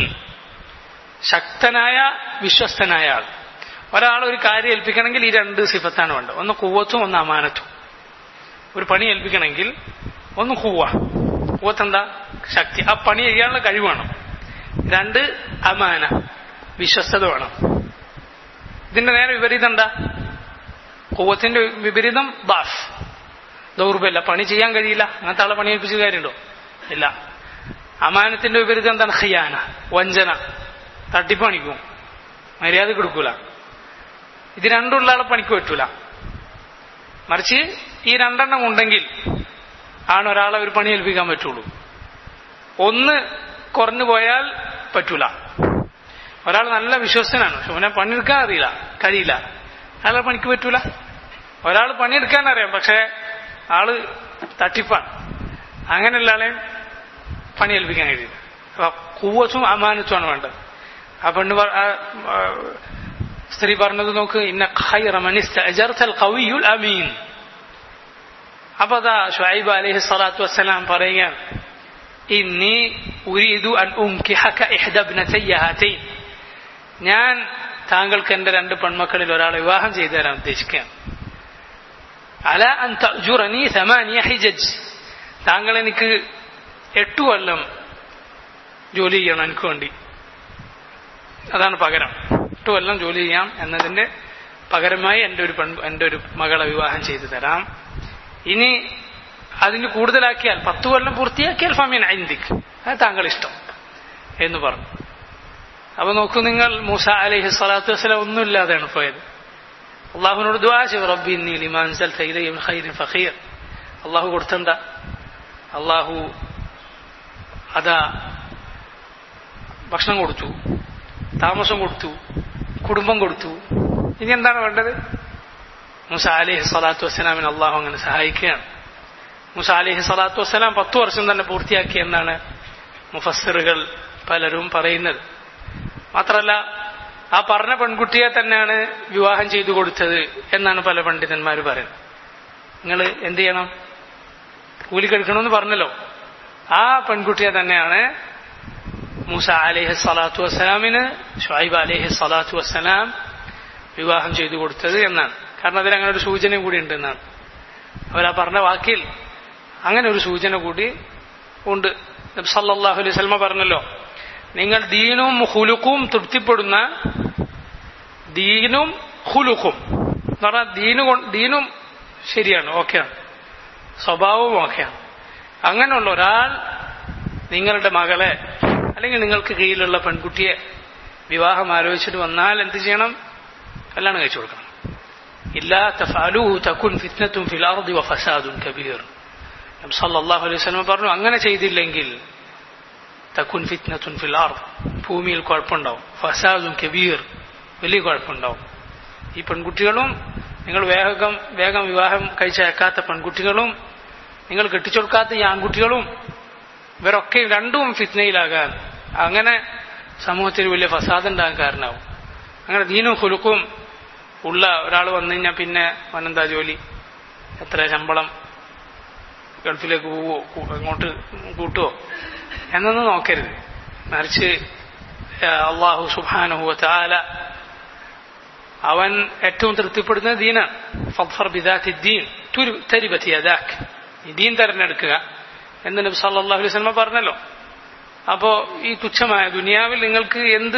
ശക്തനായ വിശ്വസ്തനായ ആൾ ഒരാൾ ഒരു കാര്യം ഏൽപ്പിക്കണമെങ്കിൽ ഈ രണ്ട് സിഫത്താണ് വേണ്ടത് ഒന്ന് കൂവത്തും ഒന്ന് അമാനത്തും ഒരു പണി ഏൽപ്പിക്കണമെങ്കിൽ ഒന്ന് കൂവ കൂവത്ത് എന്താ ശക്തി ആ പണി ചെയ്യാനുള്ള കഴിവ് വേണം രണ്ട് അമാന വിശ്വസ്തത വേണം ഇതിന്റെ നേരെ വിപരീതം എന്താ കൂവത്തിന്റെ വിപരീതം ബാഫ് ദൗർബല്യ പണി ചെയ്യാൻ കഴിയില്ല അങ്ങനത്തെ ആളെ പണി ഏൽപ്പിച്ച കാര്യമുണ്ടോ ഇല്ല അമാനത്തിന്റെ വിപരീതം എന്താണ് ഖിയാന വഞ്ചന തട്ടിപ്പണിക്കും മര്യാദ കൊടുക്കൂല ഇത് രണ്ടുള്ള ആളെ പണിക്ക് പറ്റൂല മറിച്ച് ഈ രണ്ടെണ്ണം ഉണ്ടെങ്കിൽ ആണ് ഒരാളെ ഒരു പണി ഏൽപ്പിക്കാൻ പറ്റുള്ളൂ ഒന്ന് കുറഞ്ഞു പോയാൽ പറ്റൂല ഒരാൾ നല്ല വിശ്വസ്തനാണ് പക്ഷെ അവനെ പണിയെടുക്കാൻ അറിയില്ല കഴിയില്ല അയാളെ പണിക്ക് പറ്റൂല ഒരാൾ പണിയെടുക്കാൻ അറിയാം പക്ഷെ ആള് തട്ടിപ്പാണ് അങ്ങനെയുള്ള ആളെയും പണി ഏൽപ്പിക്കാൻ കഴിയില്ല അപ്പൊ കൂവത്തും അമാനത്തുമാണ് വേണ്ടത് ആ പെണ്ണ് സ്ത്രീ പറഞ്ഞത് നോക്ക് ഇന്ന ഖൈറ മനിസ്ത അജർത്തൽ ഖവിയുൽ അമീൻ അപ്പൊ അതാ ഷുഐബ് അലൈഹി സ്വലാത്തു വസ്സലാം പറയുകയാണ് ഇന്നി ഉരീദു അൻ ഉംകിഹക ഇഹ്ദബ്നതയ്യ ഹാതൈൻ ഞാൻ താങ്കൾക്ക് എന്റെ രണ്ട് പെൺമക്കളിൽ ഒരാളെ വിവാഹം ചെയ്തു തരാൻ ഉദ്ദേശിക്കുകയാണ് അല അൻ തഅജുറനി സമാനിയ ഹിജജ് താങ്കൾ എനിക്ക് എട്ടു കൊല്ലം ജോലി ചെയ്യണം എനിക്ക് വേണ്ടി അതാണ് പകരം എട്ടു കൊല്ലം ജോലി ചെയ്യാം എന്നതിന്റെ പകരമായി എൻ്റെ ഒരു പെൺ എൻ്റെ ഒരു മകളെ വിവാഹം ചെയ്തു തരാം ഇനി അതിന് കൂടുതലാക്കിയാൽ പത്തു കൊല്ലം പൂർത്തിയാക്കിയാൽ ഫമീൻ ഐന്ദിക് അത് താങ്കൾ ഇഷ്ടം എന്ന് പറഞ്ഞു അപ്പൊ നോക്കൂ നിങ്ങൾ മൂസ അലൈഹി സ്വലാത്തു വസ്സലാം ഒന്നുമില്ലാതെയാണ് പോയത് അള്ളാഹുവിനോട് ദ്വാ ചെയ്തു റബ്ബി നീ ലിമാൻ ഖൈറിൻ ഫഖീർ അള്ളാഹു കൊടുത്തെന്താ അള്ളാഹു അതാ ഭക്ഷണം കൊടുത്തു താമസം കൊടുത്തു കുടുംബം കൊടുത്തു ഇനി എന്താണ് വേണ്ടത് മുസ അലിഹി സ്വലാത്തു വസ്സലാമിന് അള്ളാഹു അങ്ങനെ സഹായിക്കുകയാണ് മുസ അലിഹി സ്വലാത്തു വസ്സലാം പത്തു വർഷം തന്നെ പൂർത്തിയാക്കി എന്നാണ് മുഫസ്സിറുകൾ പലരും പറയുന്നത് മാത്രമല്ല ആ പറഞ്ഞ പെൺകുട്ടിയെ തന്നെയാണ് വിവാഹം ചെയ്തു കൊടുത്തത് എന്നാണ് പല പണ്ഡിതന്മാർ പറയുന്നത് നിങ്ങൾ എന്ത് ചെയ്യണം കൂലി കഴിക്കണമെന്ന് പറഞ്ഞല്ലോ ആ പെൺകുട്ടിയെ തന്നെയാണ് മൂസ അലേഹി സ്വലാത്തു വസ്സലാമിന് ഷുഹൈബ് അലേഹി സ്വലാത്തു വസ്സലാം വിവാഹം ചെയ്തു കൊടുത്തത് എന്നാണ് കാരണം അതിൽ അങ്ങനെ ഒരു സൂചന കൂടി ഉണ്ട് എന്നാണ് അവരാ പറഞ്ഞ വാക്കിൽ അങ്ങനെ ഒരു സൂചന കൂടി ഉണ്ട് സല്ലാഹു അലൈഹി സ്വലമ പറഞ്ഞല്ലോ നിങ്ങൾ ദീനും ഹുലുക്കും തൃപ്തിപ്പെടുന്ന ദീനും ഹുലുക്കും എന്ന് പറഞ്ഞാൽ ദീനു ദീനും ശരിയാണ് ഓക്കെയാണ് സ്വഭാവവും ഓക്കെയാണ് അങ്ങനെയുള്ള ഒരാൾ നിങ്ങളുടെ മകളെ അല്ലെങ്കിൽ നിങ്ങൾക്ക് കീഴിലുള്ള പെൺകുട്ടിയെ വിവാഹം ആലോചിച്ചിട്ട് വന്നാൽ എന്ത് ചെയ്യണം കല്യാണം കഴിച്ചു കൊടുക്കണം ഇല്ലാ തഫാലു തക്കുൻ ഫിത്നത്തും ഫിലാർദി വഫസാദുൻ കബീർ സല്ലല്ലാഹു അലൈഹി വസല്ലം പറഞ്ഞു അങ്ങനെ ചെയ്തില്ലെങ്കിൽ തക്കുൻ ഫിത്നത്തുൻ ഫിലാർദ് ഭൂമിയിൽ കുഴപ്പമുണ്ടാവും ഫസാദും കബീർ വലിയ കുഴപ്പമുണ്ടാവും ഈ പെൺകുട്ടികളും നിങ്ങൾ വേഗം വേഗം വിവാഹം കഴിച്ചയക്കാത്ത പെൺകുട്ടികളും നിങ്ങൾ കെട്ടിച്ചൊടുക്കാത്ത ഈ ആൺകുട്ടികളും ഇവരൊക്കെ രണ്ടും ഫിത്നയിലാകാൻ അങ്ങനെ സമൂഹത്തിൽ വലിയ ഫസാദ് ഉണ്ടാകാൻ കാരണമാവും അങ്ങനെ ദീനും കുലുക്കും ഉള്ള ഒരാൾ വന്നു കഴിഞ്ഞാൽ പിന്നെ അവനെന്താ ജോലി എത്ര ശമ്പളം ഗൾഫിലേക്ക് പോവോ കൂ- അങ്ങോട്ട് കൂട്ടുവോ എന്നൊന്നും നോക്കരുത് മറിച്ച് അള്ളാഹു സുബാനുഹുവ താല അവൻ ഏറ്റവും തൃപ്തിപ്പെടുന്ന ദീനാണ് ഫദ്ഫർ ബിദാത്തി ദീൻ തുരു തരിപത്തി അദാക്ക് ഈ ദീൻ തെരഞ്ഞെടുക്കുക എന്ന് നബി സല്ലല്ലാഹു അലൈഹി വസല്ലം പറഞ്ഞല്ലോ അപ്പോ ഈ തുച്ഛമായ ദുനിയാവിൽ നിങ്ങൾക്ക് എന്ത്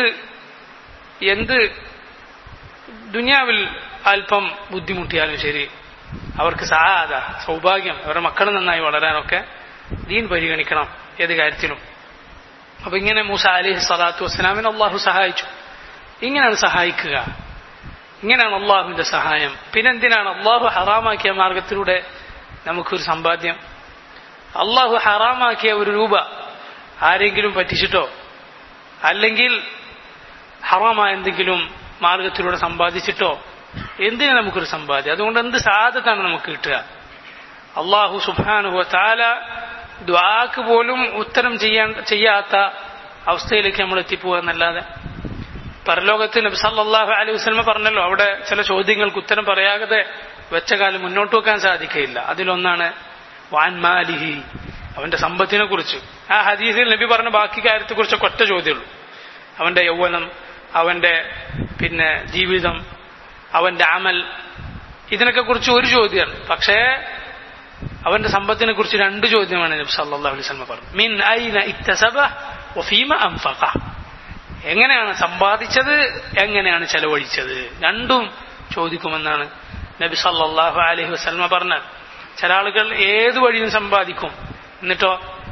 എന്ത് ദുനിയാവിൽ അല്പം ബുദ്ധിമുട്ടിയാലും ശരി അവർക്ക് സാധാ സൗഭാഗ്യം അവരുടെ മക്കൾ നന്നായി വളരാനൊക്കെ ദീൻ പരിഗണിക്കണം ഏത് കാര്യത്തിലും അപ്പൊ ഇങ്ങനെ മൂസ അലിഹി സ്വലാത്തു വസ്സലാമിനെ അള്ളാഹു സഹായിച്ചു ഇങ്ങനെയാണ് സഹായിക്കുക ഇങ്ങനെയാണ് അള്ളാഹുവിന്റെ സഹായം പിന്നെന്തിനാണ് അള്ളാഹു ഹറാമാക്കിയ മാർഗത്തിലൂടെ നമുക്കൊരു സമ്പാദ്യം അള്ളാഹു ഹറാമാക്കിയ ഒരു രൂപ ആരെങ്കിലും പറ്റിച്ചിട്ടോ അല്ലെങ്കിൽ ഹറാമായ എന്തെങ്കിലും മാർഗത്തിലൂടെ സമ്പാദിച്ചിട്ടോ എന്തിനാ നമുക്കൊരു സമ്പാദ്യം അതുകൊണ്ട് എന്ത് സാധത്താണ് നമുക്ക് കിട്ടുക അള്ളാഹു സുബാനുഹു താല ദ്വാക്ക് പോലും ഉത്തരം ചെയ്യാൻ ചെയ്യാത്ത അവസ്ഥയിലേക്ക് നമ്മൾ എത്തിപ്പോവുക എന്നല്ലാതെ പരലോകത്ത് നബി സല്ലല്ലാഹു അലൈഹി വസല്ലമ പറഞ്ഞല്ലോ അവിടെ ചില ചോദ്യങ്ങൾക്ക് ഉത്തരം പറയാതെ വെച്ച കാലം മുന്നോട്ട് വെക്കാൻ സാധിക്കുകയില്ല അതിലൊന്നാണ് വാൻമാലിഹി അവന്റെ സമ്പത്തിനെ കുറിച്ച് ആ ഹദീസിൽ നബി പറഞ്ഞ ബാക്കി കാര്യത്തെ കുറിച്ചൊക്കെ ഒറ്റ ചോദ്യമുള്ളൂ അവന്റെ യൗവനം അവന്റെ പിന്നെ ജീവിതം അവന്റെ അമൽ ഇതിനൊക്കെ കുറിച്ച് ഒരു ചോദ്യമാണ് പക്ഷേ അവന്റെ സമ്പത്തിനെ കുറിച്ച് രണ്ട് ചോദ്യമാണ് നബി സല്ലല്ലാഹു അലൈഹി വസല്ലം പറഞ്ഞത് മിൻ ഐന ഇക്തസബ വഫീമ അൻഫഖ എങ്ങനെയാണ് സമ്പാദിച്ചത് എങ്ങനെയാണ് ചെലവഴിച്ചത് രണ്ടും ചോദിക്കുമെന്നാണ് നബി സല്ലല്ലാഹു അലൈഹി വസല്ലം പറഞ്ഞത് ചില ആളുകൾ ഏത് വഴിയും സമ്പാദിക്കും എന്നിട്ടോ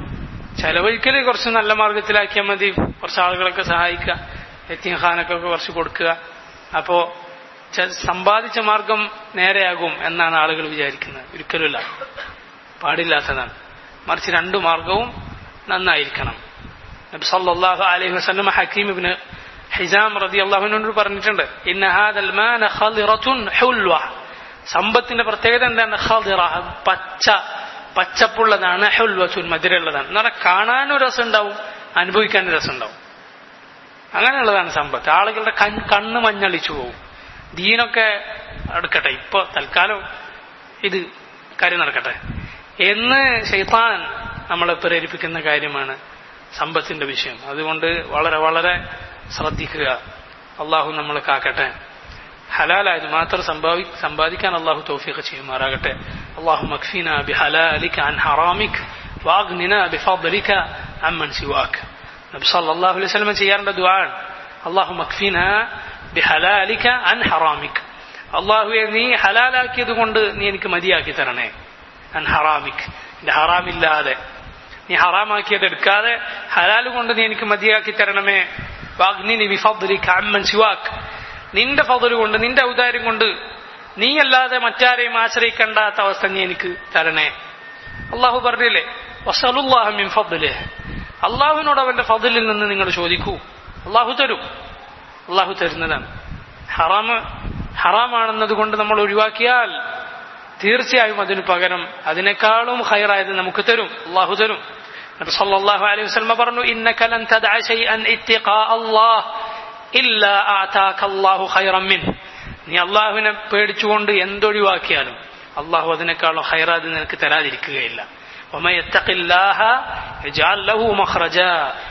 ചെലവഴിക്കൽ കുറച്ച് നല്ല മാർഗത്തിലാക്കിയാൽ മതി കുറച്ച് ആളുകളൊക്കെ സഹായിക്കുക എത്തിയഖാനൊക്കെ കുറച്ച് കൊടുക്കുക അപ്പോ ച- സമ്പാദിച്ച മാർഗം നേരെയാകും എന്നാണ് ആളുകൾ വിചാരിക്കുന്നത് ഒരിക്കലുമില്ല പാടില്ലാത്തതാണ് മറിച്ച് രണ്ടു മാർഗവും നന്നായിരിക്കണം നബി സല്ലല്ലാഹു അലൈഹി വസല്ലം ഹക്കീം ഇബ്നു ഹിസാം റളിയല്ലാഹുവിനോട് പറഞ്ഞിട്ടുണ്ട് ഇന്ന ഹാദൽ മാന ഖളിറത്തുൻ ഹുൽവ സമ്പത്തിന്റെ പ്രത്യേകത എന്താണ് ഖളിറ പച്ച പച്ചപ്പുള്ളതാണ് ഹുൽവത്തുൻ മധുരമുള്ളതാണ് എന്ന് പറഞ്ഞാൽ കാണാനും രസമുണ്ടാവും അനുഭവിക്കാനും രസമുണ്ടാവും അങ്ങനെയുള്ളതാണ് സമ്പത്ത് ആളുകളുടെ കൺ കണ്ണ് മഞ്ഞളിച്ചു പോകും ദീനൊക്കെ എടുക്കട്ടെ ഇപ്പൊ തൽക്കാലം ഇത് കാര്യം നടക്കട്ടെ എന്ന് ഷെയ്ത്താൻ നമ്മളെ പ്രേരിപ്പിക്കുന്ന കാര്യമാണ് സമ്പത്തിന്റെ വിഷയം അതുകൊണ്ട് വളരെ വളരെ ശ്രദ്ധിക്കുക അള്ളാഹു നമ്മളെ കാക്കട്ടെ ഹലാലായത് മാത്രം സമ്പാദി സമ്പാദിക്കാൻ അള്ളാഹു തൗഫീഖ് ചെയ്യുമാറാകട്ടെ അള്ളാഹു മക്ഫീന ബിഹലാലിക അൻ ഹറാമിക് വാഗ്നിന ബിഫضലിക അമ്മൻ സിവാക് നബി സല്ലല്ലാഹു അലൈഹി വസല്ലം ചെയ്യാറുണ്ട് ദുആൻ അള്ളാഹു മക്ഫീന ബിഹലാലിക അൻ ഹറാമിക് അള്ളാഹുവെ നീ ഹലാലാക്കിയത് കൊണ്ട് നീ എനിക്ക് മതിയാക്കി തരണേ അൻ ഹറാമിക് എന്റെ ഹറാമില്ലാതെ നീ ഹറാമാക്കിയത് എടുക്കാതെ ഹലാൽ കൊണ്ട് നീ എനിക്ക് മതിയാക്കി തരണമേ വാഗ്നിനി ബിഫضലിക അമ്മൻ സിവാക് നിന്റെ ഫضല് കൊണ്ട് നിന്റെ ഔദാര്യം കൊണ്ട് നീ അല്ലാതെ മറ്റാരെയും ആശ്രയിക്കേണ്ടാത്ത അവസ്ഥ നീ എനിക്ക് തരണേ അള്ളാഹു പറഞ്ഞില്ലേ വസലുല്ലാഹു മിൻ ഫضലിഹ് അള്ളാഹുവിനോട് അവന്റെ ഫضലിൽ നിന്ന് നിങ്ങൾ ചോദിക്കൂ അള്ളാഹു തരും അള്ളാഹു തരുന്നതാണ് ഹറാമ് ഹറാമാണെന്നത് കൊണ്ട് നമ്മൾ ഒഴിവാക്കിയാൽ തീർച്ചയായും അതിനു പകരം അതിനേക്കാളും ഹൈറായത് നമുക്ക് തരും അള്ളാഹു തരും നബി സല്ലല്ലാഹു അലൈഹി വസല്ലം പറഞ്ഞു ഇന്നക ലൻ തദഅ ശൈഅൻ ഇത്തിഖാ അല്ലാഹ് ഇല്ലാ ആതാക അല്ലാഹു ഖൈറൻ മിൻ നീ അള്ളാഹുവിനെ പേടിച്ചുകൊണ്ട് എന്തൊഴിവാക്കിയാലും അള്ളാഹു അതിനേക്കാളും ഹൈറാത് നിനക്ക് തരാതിരിക്കുകയില്ല ومن يتق الله يجعل له مخرجا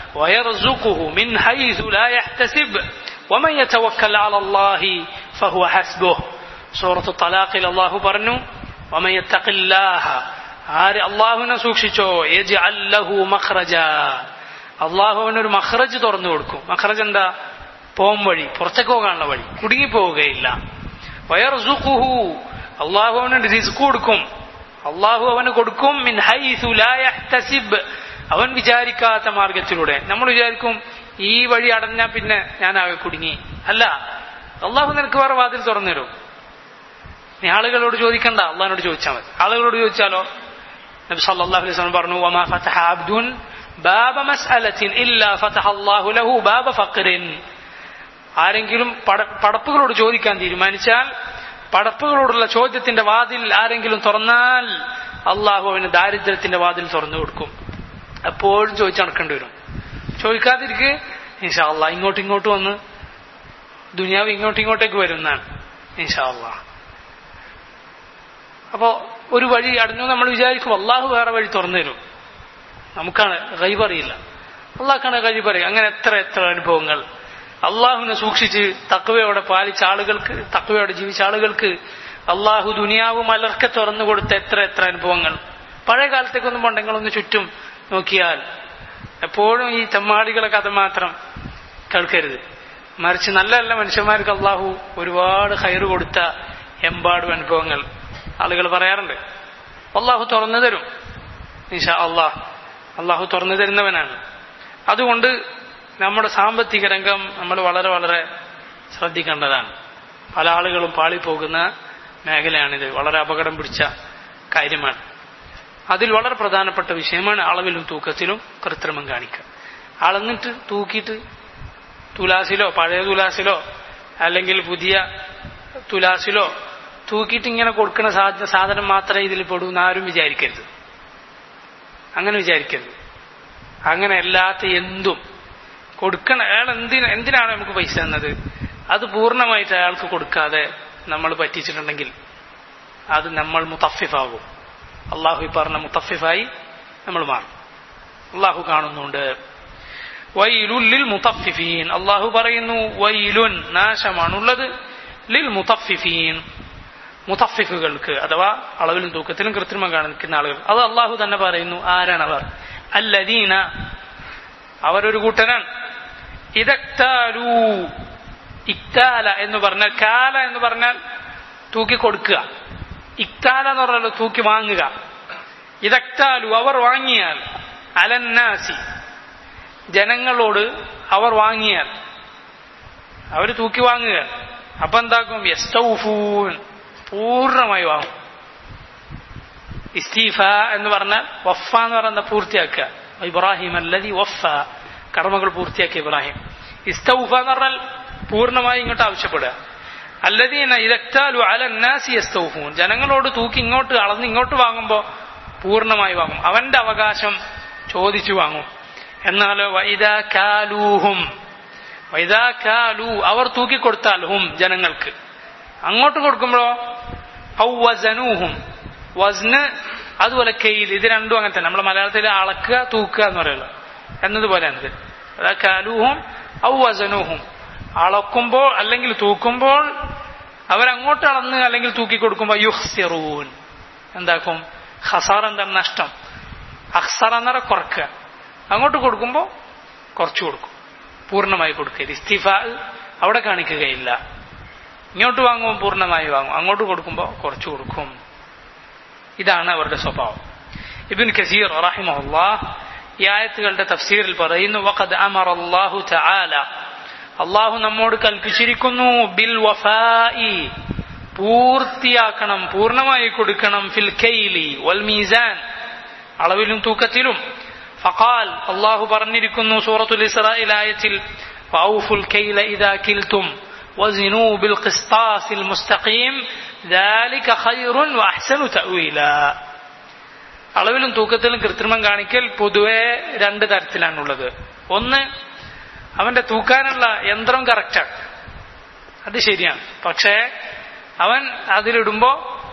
ويرزقه من حيث لا يحتسب ومن يتوكل على الله فهو حسبه സൂറത്ത് തലാഖിൽ അള്ളാഹു പറഞ്ഞു ومن يتق الله ആര് അള്ളാഹുവിനെ സൂക്ഷിച്ചോ യജ്അൽ ലഹു മഖ്റജ അള്ളാഹു അവനൊരു മഖ്റജ് തുറന്നു കൊടുക്കും മഖ്റജ് എന്താ പോം വഴി പുറത്തേക്ക് പോകാനുള്ള വഴി കുടുങ്ങിപ്പോവുകയില്ല വയർസുഖുഹു അള്ളാഹു അവന് റിസ്ക് കൊടുക്കും അള്ളാഹു അവന് കൊടുക്കും മിൻ ഹൈസു ലാ യഹ്തസിബ് അവൻ വിചാരിക്കാത്ത മാർഗത്തിലൂടെ നമ്മൾ വിചാരിക്കും ഈ വഴി അടഞ്ഞാൽ പിന്നെ ഞാനാകെ കുടുങ്ങി അല്ല അള്ളാഹു നിനക്ക് വേറെ വാതിൽ തുറന്നു തരും നീ ആളുകളോട് ചോദിക്കണ്ട അള്ളഹാനോട് ചോദിച്ചാൽ മതി ആളുകളോട് ചോദിച്ചാലോ നബി സല്ലല്ലാഹു അലൈഹി വസല്ലം പറഞ്ഞു വമാ ഫതഹ അബ്ദുൻ ബാബ മസ്അലത്തിൻ ഇല്ലാ ഫതഹ അല്ലാഹു ലഹു ബാബ ഫഖ്റിൻ ആരെങ്കിലും പട- പടപ്പുകളോട് ചോദിക്കാൻ തീരുമാനിച്ചാൽ പടപ്പുകളോടുള്ള ചോദ്യത്തിന്റെ വാതിൽ ആരെങ്കിലും തുറന്നാൽ അള്ളാഹു അവന് ദാരിദ്ര്യത്തിന്റെ വാതിൽ തുറന്നു കൊടുക്കും എപ്പോഴും ചോദിച്ചു നടക്കേണ്ടി വരും ചോദിക്കാതിരിക്കെ ഇൻഷാ അള്ളാ ഇങ്ങോട്ടും ഇങ്ങോട്ടും വന്ന് ദുനിയാവ് ഇങ്ങോട്ടും ഇങ്ങോട്ടേക്ക് വരുന്നതാണ് ഇൻഷാ അള്ളാ അപ്പോ ഒരു വഴി അടഞ്ഞു നമ്മൾ വിചാരിക്കും അള്ളാഹു വേറെ വഴി തുറന്നു തരും നമുക്കാണ് കഴിവറിയില്ല അള്ളാഹ്ക്കാണ് കഴിവറിയ അങ്ങനെ എത്ര എത്ര അനുഭവങ്ങൾ അള്ളാഹുവിനെ സൂക്ഷിച്ച് തക്കവയോടെ പാലിച്ച ആളുകൾക്ക് തക്കവയോടെ ജീവിച്ച ആളുകൾക്ക് അള്ളാഹു ദുനിയാവ് മലർക്കെ തുറന്നു കൊടുത്ത എത്ര എത്ര അനുഭവങ്ങൾ പഴയ കാലത്തേക്കൊന്നും പണ്ടെങ്കിലൊന്ന് ചുറ്റും നോക്കിയാൽ എപ്പോഴും ഈ തെമ്മാടികളെ കഥ മാത്രം കേൾക്കരുത് മറിച്ച് നല്ല നല്ല മനുഷ്യന്മാർക്ക് അള്ളാഹു ഒരുപാട് ഹൈറ് കൊടുത്ത എമ്പാടും അനുഭവങ്ങൾ ആളുകൾ പറയാറുണ്ട് അള്ളാഹു തുറന്നു തരും ഇൻഷാ അള്ളാഹ് അള്ളാഹു തുറന്നു തരുന്നവനാണ് അതുകൊണ്ട് നമ്മുടെ സാമ്പത്തിക രംഗം നമ്മൾ വളരെ വളരെ ശ്രദ്ധിക്കേണ്ടതാണ് പല ആളുകളും പാളിപ്പോകുന്ന മേഖലയാണിത് വളരെ അപകടം പിടിച്ച കാര്യമാണ് അതിൽ വളരെ പ്രധാനപ്പെട്ട വിഷയമാണ് അളവിലും തൂക്കത്തിലും കൃത്രിമം കാണിക്കുക അളന്നിട്ട് തൂക്കിയിട്ട് തുലാസിലോ പഴയ തുലാസിലോ അല്ലെങ്കിൽ പുതിയ തുലാസിലോ തൂക്കിയിട്ട് ഇങ്ങനെ കൊടുക്കുന്ന സാധ- സാധനം മാത്രമേ ഇതിൽ പെടൂ എന്ന് ആരും വിചാരിക്കരുത് അങ്ങനെ വിചാരിക്കരുത് അങ്ങനെ അല്ലാത്ത എന്തും കൊടുക്കണം അയാൾ എന്തിന് എന്തിനാണ് നമുക്ക് പൈസ തന്നത് അത് പൂർണ്ണമായിട്ട് അയാൾക്ക് കൊടുക്കാതെ നമ്മൾ പറ്റിച്ചിട്ടുണ്ടെങ്കിൽ അത് നമ്മൾ മുത്തഫിഫാകും അള്ളാഹു ഈ പറഞ്ഞ മുത്തഫിഫായി നമ്മൾ മാറും അള്ളാഹു കാണുന്നുണ്ട് വൈലുൻ ലിൽ മുത്തഫിഫീൻ അള്ളാഹു പറയുന്നു വൈലുൻ നാശമാണുള്ളത് ലിൽ മുത്തഫിഫീൻ മുത്തഫിഫുകൾക്ക് അഥവാ അളവിലും തൂക്കത്തിലും കൃത്രിമം കാണിക്കുന്ന ആളുകൾ അത് അള്ളാഹു തന്നെ പറയുന്നു ആരാണവർ അല്ലദീന അവരൊരു കൂട്ടരാണ് ഇതക്താലൂ ഇക്താല എന്ന് പറഞ്ഞാൽ കാല എന്ന് പറഞ്ഞാൽ തൂക്കി കൊടുക്കുക ഇക്താല എന്ന് പറഞ്ഞാൽ തൂക്കി വാങ്ങുക ഇതക്താലു അവർ വാങ്ങിയാൽ അലന്നാസി ജനങ്ങളോട് അവർ വാങ്ങിയാൽ അവർ തൂക്കി വാങ്ങുക അപ്പൊ എന്താക്കും യസ്തൗഫൂൻ പൂർണ്ണമായി വാങ്ങും ഇസ്തീഫ എന്ന് പറഞ്ഞാൽ വഫ എന്ന് പറയുന്ന പൂർത്തിയാക്കുക ഇബ്രാഹിം അല്ലതി വഫ കർമ്മങ്ങൾ പൂർത്തിയാക്കിയ ഇബ്രാഹിം ഇസ്തൗഫ എന്ന് പറഞ്ഞാൽ പൂർണ്ണമായി ഇങ്ങോട്ട് ആവശ്യപ്പെടുക അല്ലതീന ഇതക്താലു അലന്നാസി യസ്തൗഫൂൻ ജനങ്ങളോട് തൂക്കി ഇങ്ങോട്ട് അളന്ന് ഇങ്ങോട്ട് വാങ്ങുമ്പോൾ പൂർണ്ണമായി വാങ്ങും അവന്റെ അവകാശം ചോദിച്ചു വാങ്ങും എന്നാലോ വൈദാ കാലൂഹും വൈദാ കാലു അവർ തൂക്കിക്കൊടുത്താൽ ഹും ജനങ്ങൾക്ക് അങ്ങോട്ട് കൊടുക്കുമ്പോഴോ ഔവസനൂഹും വസ്ന് അതുപോലെ കെയിൽ ഇത് രണ്ടും അങ്ങനെ തന്നെ നമ്മുടെ മലയാളത്തിൽ അളക്കുക തൂക്കുക എന്ന് പറയുള്ളൂ എന്നതുപോലെയാണ് ഇത് അതാ കാലൂഹും ഔവസനൂഹും അളക്കുമ്പോൾ അല്ലെങ്കിൽ തൂക്കുമ്പോൾ അവരങ്ങോട്ട് അളന്ന് അല്ലെങ്കിൽ തൂക്കി കൊടുക്കുമ്പോൾ യുഹ്സിറൂൻ എന്താക്കും ഹസാർ എന്താണ് നഷ്ടം അഹ്സറ എന്ന് പറഞ്ഞാൽ കുറക്കുക അങ്ങോട്ട് കൊടുക്കുമ്പോൾ കുറച്ചു കൊടുക്കും പൂർണ്ണമായി കൊടുക്കരുത് ഇസ്തിഫ അവിടെ കാണിക്കുകയില്ല ഇങ്ങോട്ട് വാങ്ങുമ്പോൾ പൂർണ്ണമായി വാങ്ങും അങ്ങോട്ട് കൊടുക്കുമ്പോൾ കുറച്ചു കൊടുക്കും ഇതാണ് അവരുടെ സ്വഭാവം ഇബിൻ കസീർ റഹിമഹുല്ലാ ഈ ആയത്തുകളുടെ തഫ്സീറിൽ പറയുന്നു വഖദ് അമർ അല്ലാഹു തആല അള്ളാഹു നമ്മോട് കൽപ്പിച്ചിരിക്കുന്നു ബിൽ വഫായി പൂർത്തിയാക്കണം പൂർണ്ണമായി കൊടുക്കണം ഫിൽ കൈലി വൽ മീസാൻ അളവിലും തൂക്കത്തിലും ഫഖാൽ അള്ളാഹു പറഞ്ഞിരിക്കുന്നു സൂറത്തുൽ ഇസ്രായിൽ ആയത്തിൽ ഫൗഫുൽ കൈല ഇദാ കിൽതും وزنوا بالقسطاس المستقيم ذلك خير واحسن تأويلا അളവിലും തൂക്കത്തിലും കൃത്രിമം കാണിക്കൽ പൊതുവെ രണ്ട് തരത്തിലാണുള്ളത് ഒന്ന് അവന്റെ തൂക്കാനുള്ള യന്ത്രം കറക്റ്റാണ് അത് ശരിയാണ് പക്ഷേ അവൻ അതിലിടുമ്പോ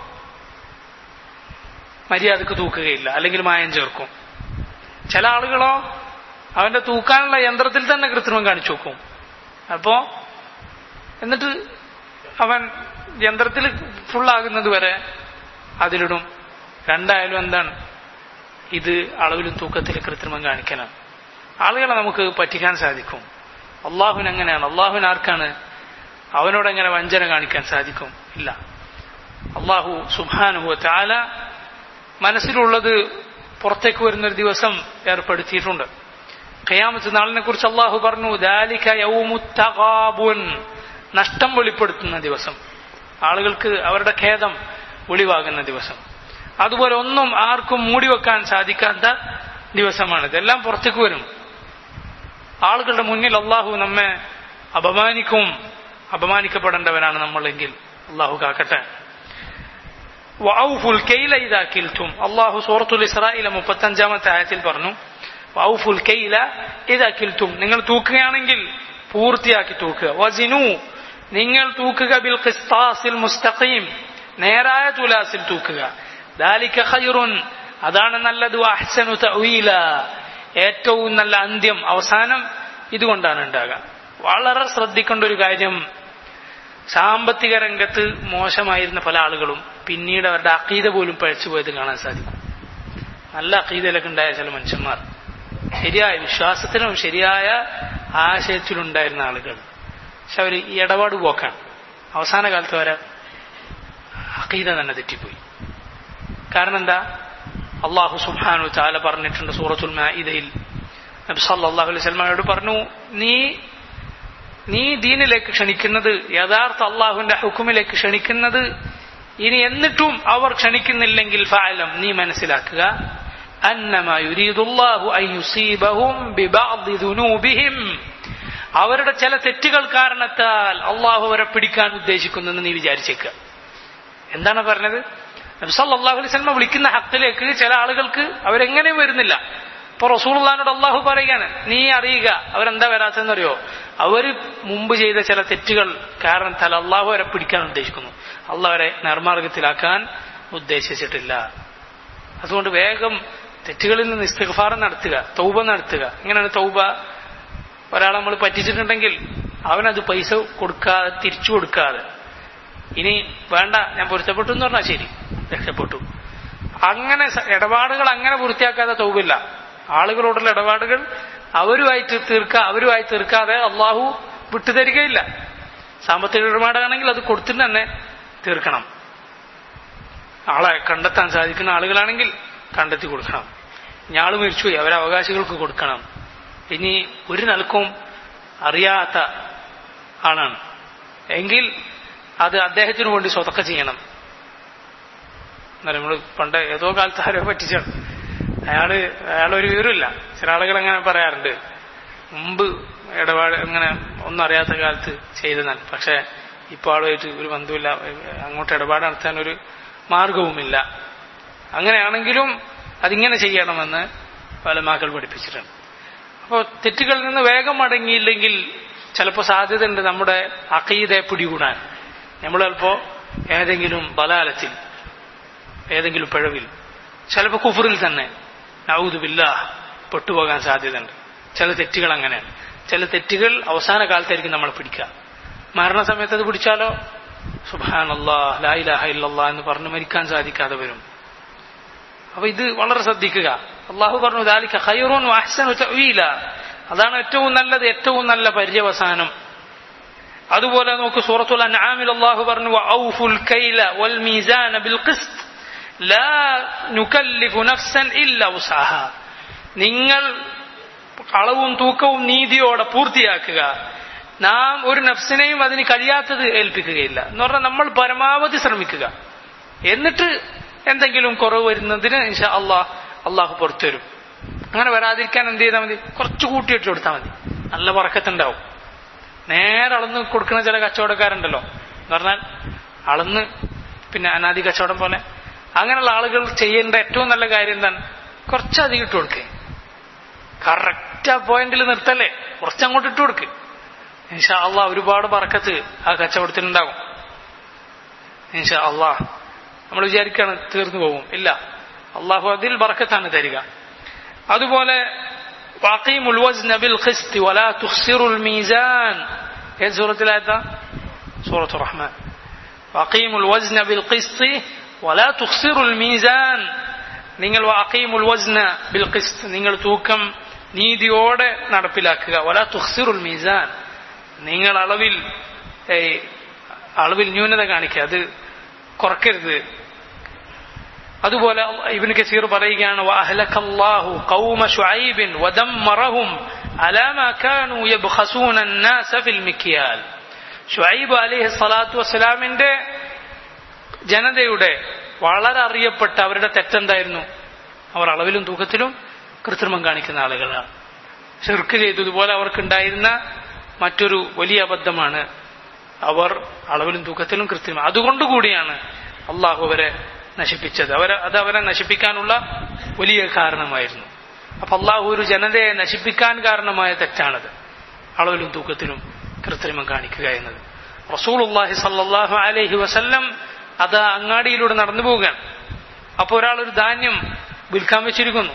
മര്യാദക്ക് തൂക്കുകയില്ല അല്ലെങ്കിൽ മായം ചേർക്കും ചില ആളുകളോ അവന്റെ തൂക്കാനുള്ള യന്ത്രത്തിൽ തന്നെ കൃത്രിമം കാണിച്ചു വെക്കും അപ്പോ എന്നിട്ട് അവൻ യന്ത്രത്തിൽ ഫുള്ളാകുന്നത് വരെ അതിലിടും രണ്ടായാലും എന്താണ് ഇത് അളവിലും തൂക്കത്തിൽ കൃത്രിമം കാണിക്കലാണ് ആളുകളെ നമുക്ക് പറ്റിക്കാൻ സാധിക്കും അള്ളാഹുവിന് എങ്ങനെയാണ് അള്ളാഹുവിന് ആർക്കാണ് അവനോട് എങ്ങനെ വഞ്ചന കാണിക്കാൻ സാധിക്കും ഇല്ല അള്ളാഹു സുബാനുഹു താല മനസ്സിലുള്ളത് പുറത്തേക്ക് വരുന്നൊരു ദിവസം ഏർപ്പെടുത്തിയിട്ടുണ്ട് ഖയാമത്ത് നാളിനെ കുറിച്ച് അള്ളാഹു പറഞ്ഞു ദാലിക യൗമുത്തഗാബുൻ നഷ്ടം വെളിപ്പെടുത്തുന്ന ദിവസം ആളുകൾക്ക് അവരുടെ ഖേദം വെളിവാകുന്ന ദിവസം അതുപോലെ ഒന്നും ആർക്കും മൂടിവെക്കാൻ സാധിക്കാത്ത ദിവസമാണ് ഇതെല്ലാം പുറത്തേക്ക് വരും ആളുകളുടെ മുന്നിൽ അള്ളാഹു നമ്മെ അപമാനിക്കും അപമാനിക്കപ്പെടേണ്ടവരാണ് നമ്മളെങ്കിൽ അള്ളാഹു കാക്കട്ടെ വഔഫുൽ കെയില ഇതാക്കിൽത്തും അള്ളാഹു സൂറത്തുൽ ഇസ്രായിലെ മുപ്പത്തഞ്ചാമത്തെ ആയത്തിൽ പറഞ്ഞു വഔഫുൽ കെയില ഇതാക്കിൽത്തും നിങ്ങൾ തൂക്കുകയാണെങ്കിൽ പൂർത്തിയാക്കി തൂക്കുക വസിനു നിങ്ങൾ തൂക്കുക ബിൽ ഖിസ്താസിൽ മുസ്തഖീം നേരായ തുലാസിൽ തൂക്കുക ദാലിക ഖൈറുൻ അതാണ് നല്ലത് അഹ്സനു തഅവീല ഏറ്റവും നല്ല അന്ത്യം അവസാനം ഇതുകൊണ്ടാണ് ഉണ്ടാകുക വളരെ ശ്രദ്ധിക്കേണ്ട ഒരു കാര്യം സാമ്പത്തിക രംഗത്ത് മോശമായിരുന്ന പല ആളുകളും പിന്നീട് അവരുടെ അക്കീത പോലും പഴച്ചു പോയത് കാണാൻ സാധിക്കും നല്ല അക്കീതയിലൊക്കെ ഉണ്ടായ ചില മനുഷ്യന്മാർ ശരിയായ വിശ്വാസത്തിനും ശരിയായ ആശയത്തിലുണ്ടായിരുന്ന ആളുകൾ പക്ഷെ അവർ ഈ ഇടപാട് പോക്കാണ് അവസാന കാലത്ത് വരെ അക്കീത തന്നെ തെറ്റിപ്പോയി കാരണം എന്താ അള്ളാഹു സുബാനു ചാല പറഞ്ഞിട്ടുണ്ട് സൂറത്തുൽ മാഇദയിൽ നബി സല്ലല്ലാഹു അലൈഹി വസല്ലമയോട് പറഞ്ഞു നീ നീ ദീനിലേക്ക് ക്ഷണിക്കുന്നത് യഥാർത്ഥ അള്ളാഹുവിന്റെ ഹുക്കുമിലേക്ക് ക്ഷണിക്കുന്നത് ഇനി എന്നിട്ടും അവർ ക്ഷണിക്കുന്നില്ലെങ്കിൽ ഫാലം നീ മനസ്സിലാക്കുക അന്നമ യുരീദുല്ലാഹു അൻ യുസീബഹും ബിബഅദി ദുനൂബിഹിം അവരുടെ ചില തെറ്റുകൾ കാരണത്താൽ അള്ളാഹു അവരെ പിടിക്കാൻ ഉദ്ദേശിക്കുന്നെന്ന് നീ വിചാരിച്ചേക്കുക എന്താണ് പറഞ്ഞത് നബ്സല്ലാഹു അലൈഹി സ്വലമ വിളിക്കുന്ന ഹത്തിലേക്ക് ചില ആളുകൾക്ക് അവരെങ്ങനെയും വരുന്നില്ല ഇപ്പൊ റസൂള്ളഹാനോട് അള്ളാഹു പറയുകയാണ് നീ അറിയുക അവരെന്താ വരാത്തതെന്നറിയോ അവര് മുമ്പ് ചെയ്ത ചില തെറ്റുകൾ കാരണത്താൽ അള്ളാഹു അവരെ പിടിക്കാൻ ഉദ്ദേശിക്കുന്നു അള്ളാഹ് അവരെ നിർമാർഗത്തിലാക്കാൻ ഉദ്ദേശിച്ചിട്ടില്ല അതുകൊണ്ട് വേഗം തെറ്റുകളിൽ നിന്ന് ഇസ്തിഗ്ഫാർ നടത്തുക തൗബ നടത്തുക എങ്ങനെയാണ് തൗബ ഒരാളെ നമ്മൾ പറ്റിച്ചിട്ടുണ്ടെങ്കിൽ അവനത് പൈസ കൊടുക്കാതെ തിരിച്ചു കൊടുക്കാതെ ഇനി വേണ്ട ഞാൻ പൊരുത്തപ്പെട്ടു എന്ന് പറഞ്ഞാൽ ശരി രക്ഷപ്പെട്ടു അങ്ങനെ ഇടപാടുകൾ അങ്ങനെ പൂർത്തിയാക്കാതെ തൗബില്ല ആളുകളോടുള്ള ഇടപാടുകൾ അവരുമായിട്ട് തീർക്ക അവരുമായി തീർക്കാതെ അള്ളാഹു വിട്ടുതരികയില്ല സാമ്പത്തിക ഇടപാടാണെങ്കിൽ അത് കൊടുത്തിട്ട് തന്നെ തീർക്കണം ആളെ കണ്ടെത്താൻ സാധിക്കുന്ന ആളുകളാണെങ്കിൽ കണ്ടെത്തി കൊടുക്കണം ഞാള് മരിച്ചുപോയി അവരെ അവകാശികൾക്ക് കൊടുക്കണം ഇനി ഒരു നൽക്കും അറിയാത്ത ആളാണ് എങ്കിൽ അത് അദ്ദേഹത്തിന് വേണ്ടി സ്വതക്ക ചെയ്യണം നമ്മൾ പണ്ട് ഏതോ കാലത്ത് ആരോ പറ്റിച്ചാണ് അയാള് അയാളൊരു വിവരമില്ല ചില ആളുകൾ അങ്ങനെ പറയാറുണ്ട് മുമ്പ് ഇടപാട് അങ്ങനെ ഒന്നും അറിയാത്ത കാലത്ത് ചെയ്തതാണ് പക്ഷെ ഇപ്പോൾ ആളുമായിട്ട് ഒരു ബന്ധമില്ല അങ്ങോട്ട് ഇടപാട് നടത്താൻ ഒരു മാർഗവുമില്ല അങ്ങനെയാണെങ്കിലും അതിങ്ങനെ ചെയ്യണമെന്ന് പലമാക്കൾ പഠിപ്പിച്ചിട്ടുണ്ട് അപ്പോൾ തെറ്റുകളിൽ നിന്ന് വേഗം മടങ്ങിയില്ലെങ്കിൽ ചിലപ്പോൾ സാധ്യതയുണ്ട് നമ്മുടെ അക്കീതെ പിടികൂടാൻ നമ്മൾ ചിലപ്പോൾ ഏതെങ്കിലും ബലാലത്തിൽ ഏതെങ്കിലും പിഴവിൽ ചിലപ്പോൾ കുഫറിൽ തന്നെ നൗദുബില്ല പെട്ടുപോകാൻ സാധ്യതയുണ്ട് ചില തെറ്റുകൾ അങ്ങനെയാണ് ചില തെറ്റുകൾ അവസാന കാലത്തായിരിക്കും നമ്മൾ പിടിക്കുക മരണസമയത്ത് അത് പിടിച്ചാലോ സുബാനല്ലാ ലായിലാഹ ഇല്ലല്ലാ എന്ന് പറഞ്ഞ് മരിക്കാൻ സാധിക്കാതെ വരും അപ്പൊ ഇത് വളരെ ശ്രദ്ധിക്കുക അള്ളാഹു പറഞ്ഞു ദാലിക്ക ഖൈറൂൻ അഹ്സനു തഅവീല അതാണ് ഏറ്റവും നല്ലത് ഏറ്റവും നല്ല പര്യവസാനം അതുപോലെ നോക്ക് സൂറത്തുൽ അൻആമിൽ അല്ലാഹു പറഞ്ഞു വഔഫുൽ കൈല വൽ മീസാന ബിൽ ഖിസ്ത് ലാ നുകല്ലിഫു നഫ്സൻ ഇല്ല ഉസാഹ നിങ്ങൾ അളവും തൂക്കവും നീതിയോടെ പൂർത്തിയാക്കുക നാം ഒരു നഫ്സിനെയും അതിന് കഴിയാത്തത് ഏൽപ്പിക്കുകയില്ല എന്ന് പറഞ്ഞാൽ നമ്മൾ പരമാവധി ശ്രമിക്കുക എന്നിട്ട് എന്തെങ്കിലും കുറവ് വരുന്നതിന് ഇൻഷാ അള്ളാഹ് അള്ളാഹു പുറത്തു വരും അങ്ങനെ വരാതിരിക്കാൻ എന്ത് ചെയ്താൽ മതി കുറച്ച് കൂട്ടിയിട്ട് കൊടുത്താൽ മതി നല്ല പറക്കത്തുണ്ടാവും നേരെ അളന്ന് കൊടുക്കുന്ന ചില കച്ചവടക്കാരുണ്ടല്ലോ എന്ന് പറഞ്ഞാൽ അളന്ന് പിന്നെ അനാദി കച്ചവടം പോലെ അങ്ങനെയുള്ള ആളുകൾ ചെയ്യേണ്ട ഏറ്റവും നല്ല കാര്യം എന്താണ് കുറച്ചധികം ഇട്ട് കൊടുക്കേ കറക്റ്റ് ആ പോയിന്റിൽ നിർത്തല്ലേ കുറച്ചങ്ങോട്ട് ഇട്ട് കൊടുക്ക് ഇൻഷാ അള്ളാഹ് ഒരുപാട് പറക്കത്ത് ആ കച്ചവടത്തിനുണ്ടാകും ഇൻഷാ അള്ളാഹ് നമ്മൾ വിചാരിക്കാണ് തീർന്നു പോകും ഇല്ല അള്ളാഹു അതിൽ ബർക്കത്താണ് തരിക അതുപോലെ واقيموا الوزن بالقسط ولا تخسروا الميزان هي سورة الآية سورة الرحمن واقيموا الوزن بالقسط ولا تخسروا الميزان നിങ്ങൾ വാക്കീമുൽ വസ്ന ബിൽ ഖിസ്ത് നിങ്ങൾ തൂക്കം നീതിയോടെ നടപ്പിലാക്കുക വല തുഹ്സിറുൽ മീസാൻ നിങ്ങൾ അളവിൽ അളവിൽ ന്യൂനത കാണിക്കുക അത് കുറക്കരുത് അതുപോലെ ഇബിന് കസീർ പറയുകയാണ് വഅഹ്ലകല്ലാഹു ഖൗമ ശുഐബിൻ വദമ്മറഹും അലാ മാ കാനൂ യബ്ഖസൂന الناس ഫിൽ മിക്യാൽ ശുഐബ് അലൈഹി സ്വലാത്തു വസ്സലാമിന്റെ ജനതയുടെ വളരെ അറിയപ്പെട്ട അവരുടെ തെറ്റെന്തായിരുന്നു അവർ അളവിലും തൂക്കത്തിലും കൃത്രിമം കാണിക്കുന്ന ആളുകളാണ് ഷിർക്ക് ചെയ്തതുപോലെ അവർക്കുണ്ടായിരുന്ന മറ്റൊരു വലിയ അബദ്ധമാണ് അവർ അളവിലും തൂക്കത്തിലും കൃത്രിമം അതുകൊണ്ടുകൂടിയാണ് അള്ളാഹു അവരെ നശിപ്പിച്ചത് അവരെ അത് അവരെ നശിപ്പിക്കാനുള്ള വലിയ കാരണമായിരുന്നു അപ്പൊ അള്ളാഹു ഒരു ജനതയെ നശിപ്പിക്കാൻ കാരണമായ തെറ്റാണത് അളവിലും തൂക്കത്തിലും കൃത്രിമം കാണിക്കുക എന്നത് റസൂലുള്ളാഹി സല്ലല്ലാഹു അലൈഹി വസല്ലം അത് അങ്ങാടിയിലൂടെ നടന്നു പോവുകയാണ് അപ്പോൾ ഒരാൾ ഒരു ധാന്യം വിൽക്കാൻ വെച്ചിരിക്കുന്നു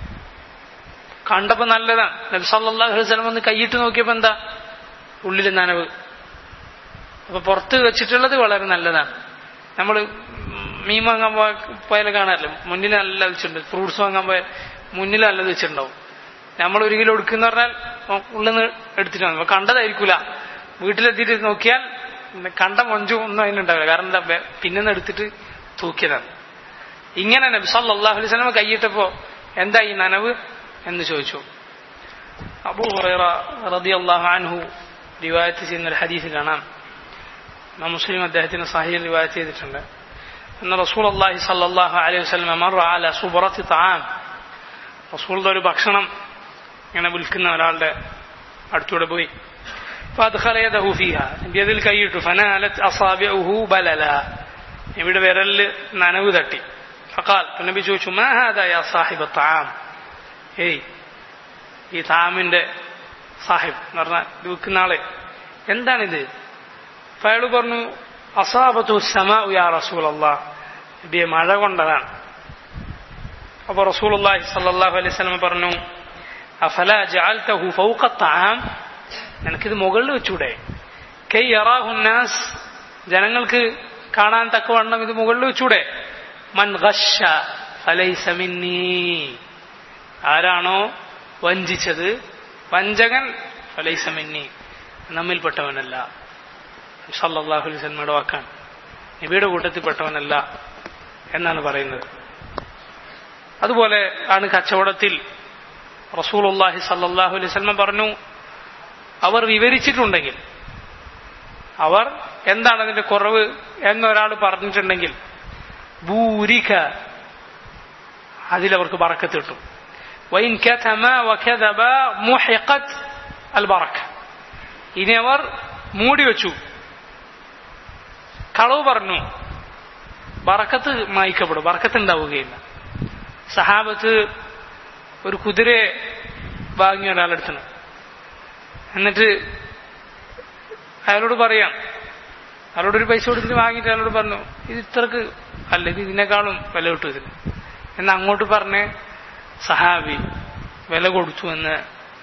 കണ്ടപ്പോ നല്ലതാണ് നബി സല്ലല്ലാഹു അലൈഹി വസല്ലം ഒന്ന് കൈയിട്ട് നോക്കിയപ്പോ എന്താ ഉള്ളിൽ നനവ് അപ്പൊ പുറത്ത് വെച്ചിട്ടുള്ളത് വളരെ നല്ലതാണ് നമ്മൾ മീൻ വാങ്ങാൻ പോയാൽ കാണാറില്ല മുന്നിൽ നല്ല വെച്ചിട്ടുണ്ട് ഫ്രൂട്ട്സ് വാങ്ങാൻ പോയാൽ മുന്നിൽ നല്ലത് വെച്ചിട്ടുണ്ടാവും നമ്മൾ ഒരു കിലോ എടുക്കുന്ന പറഞ്ഞാൽ ഉള്ളിൽ നിന്ന് എടുത്തിട്ട് വന്നു കണ്ടതായിരിക്കൂല വീട്ടിലെത്തിയിട്ട് നോക്കിയാൽ കണ്ട മൊഞ്ചും ഒന്നും അതിനുണ്ടാവില്ല കാരണം എന്താ പിന്നെ എടുത്തിട്ട് തൂക്കിയതാണ് ഇങ്ങനെ നബി സല്ലല്ലാഹു അലൈഹി വസല്ലം കൈയിട്ടപ്പോ എന്താ ഈ നനവ് എന്ന് ചോദിച്ചു അബൂ ഹുറൈറ റളിയല്ലാഹു അൻഹു റിവായത്ത് ചെയ്യുന്ന ഒരു ഹദീസ് കാണാം മുസ്ലിം അദ്ദേഹത്തിന് സഹീൽ റിവായത്ത് ചെയ്തിട്ടുണ്ട് അന്ന് റസൂൽ അള്ളാഹി സല്ലാഹു അലൈഹി വസ്ലം മറ അല സുബറത്തി താം റസൂലിന്റെ ഒരു ഭക്ഷണം ഇങ്ങനെ വിൽക്കുന്ന ഒരാളുടെ അടുത്തൂടെ പോയി فأدخل يده فيها ബിയദിൽ കൈയിട്ടു ഫനാലത് അസാബിഉഹു ബലല ഇവിടെ വിരലില് നനവ് തട്ടി ഫഖാൽ നബി ചോദിച്ചു മാ ഹാദാ യാ സാഹിബ താം ഏയ് ഈ താമിന്റെ സാഹിബ് എന്ന് പറഞ്ഞാൽ ഇത് വിൽക്കുന്ന ആളെ എന്താണിത് അയാൾ പറഞ്ഞു അസാബത്തു സമ യാ റസൂൽ അള്ളാഹ് നബിയെ മഴ കൊണ്ടതാണ് അപ്പൊ റസൂൽ അള്ളാഹി സല്ലാഹു അലൈഹി സ്വലമ പറഞ്ഞു അഫല ജാൽത്തഹു ഫൗഖ താം നിനക്കിത് മുകളിൽ വെച്ചൂടെ കൈ യറാഹുന്നാസ് ജനങ്ങൾക്ക് കാണാൻ തക്കവണ്ണം ഇത് മുകളിൽ വെച്ചൂടെ മൻ ഗശ ഫലൈസ മിന്നീ ആരാണോ വഞ്ചിച്ചത് വഞ്ചകൻ ഫലൈസ മിന്നി നമ്മിൽപ്പെട്ടവനല്ല സല്ലാഹു അലൈഹി സ്വലമയുടെ വാക്കാൻ നബിയുടെ കൂട്ടത്തിൽപ്പെട്ടവനല്ല എന്നാണ് പറയുന്നത് അതുപോലെ ആണ് കച്ചവടത്തിൽ റസൂലുള്ളാഹി സല്ലല്ലാഹു അലൈഹി വസല്ലം പറഞ്ഞു അവർ വിവരിച്ചിട്ടുണ്ടെങ്കിൽ അവർ എന്താണ് അതിന്റെ കുറവ് എന്നൊരാൾ പറഞ്ഞിട്ടുണ്ടെങ്കിൽ ഭൂരിക അതിലവർക്ക് ബറക്കത്ത് കിട്ടും വൈൻ കഥമ വഖദബ മുഹിഖത് അൽ ബറക്ക ഇനി അവർ മൂടി വെച്ചു കളവ് പറഞ്ഞു ബറക്കത്ത് മായ്ക്കപ്പെടും ബറക്കത്ത് ഉണ്ടാവുകയില്ല സഹാബത്ത് ഒരു കുതിരയെ വാങ്ങിയ ഒരാളെടുത്തണം എന്നിട്ട് അയാളോട് പറയാം അയാളോട് ഒരു പൈസ കൊടുത്തിട്ട് വാങ്ങിയിട്ട് അയാളോട് പറഞ്ഞു ഇത് ഇത്രക്ക് അല്ല ഇത് ഇതിനേക്കാളും വില കിട്ടും ഇതിന് എന്ന് അങ്ങോട്ട് പറഞ്ഞ് സഹാബി വില കൊടുത്തു എന്ന്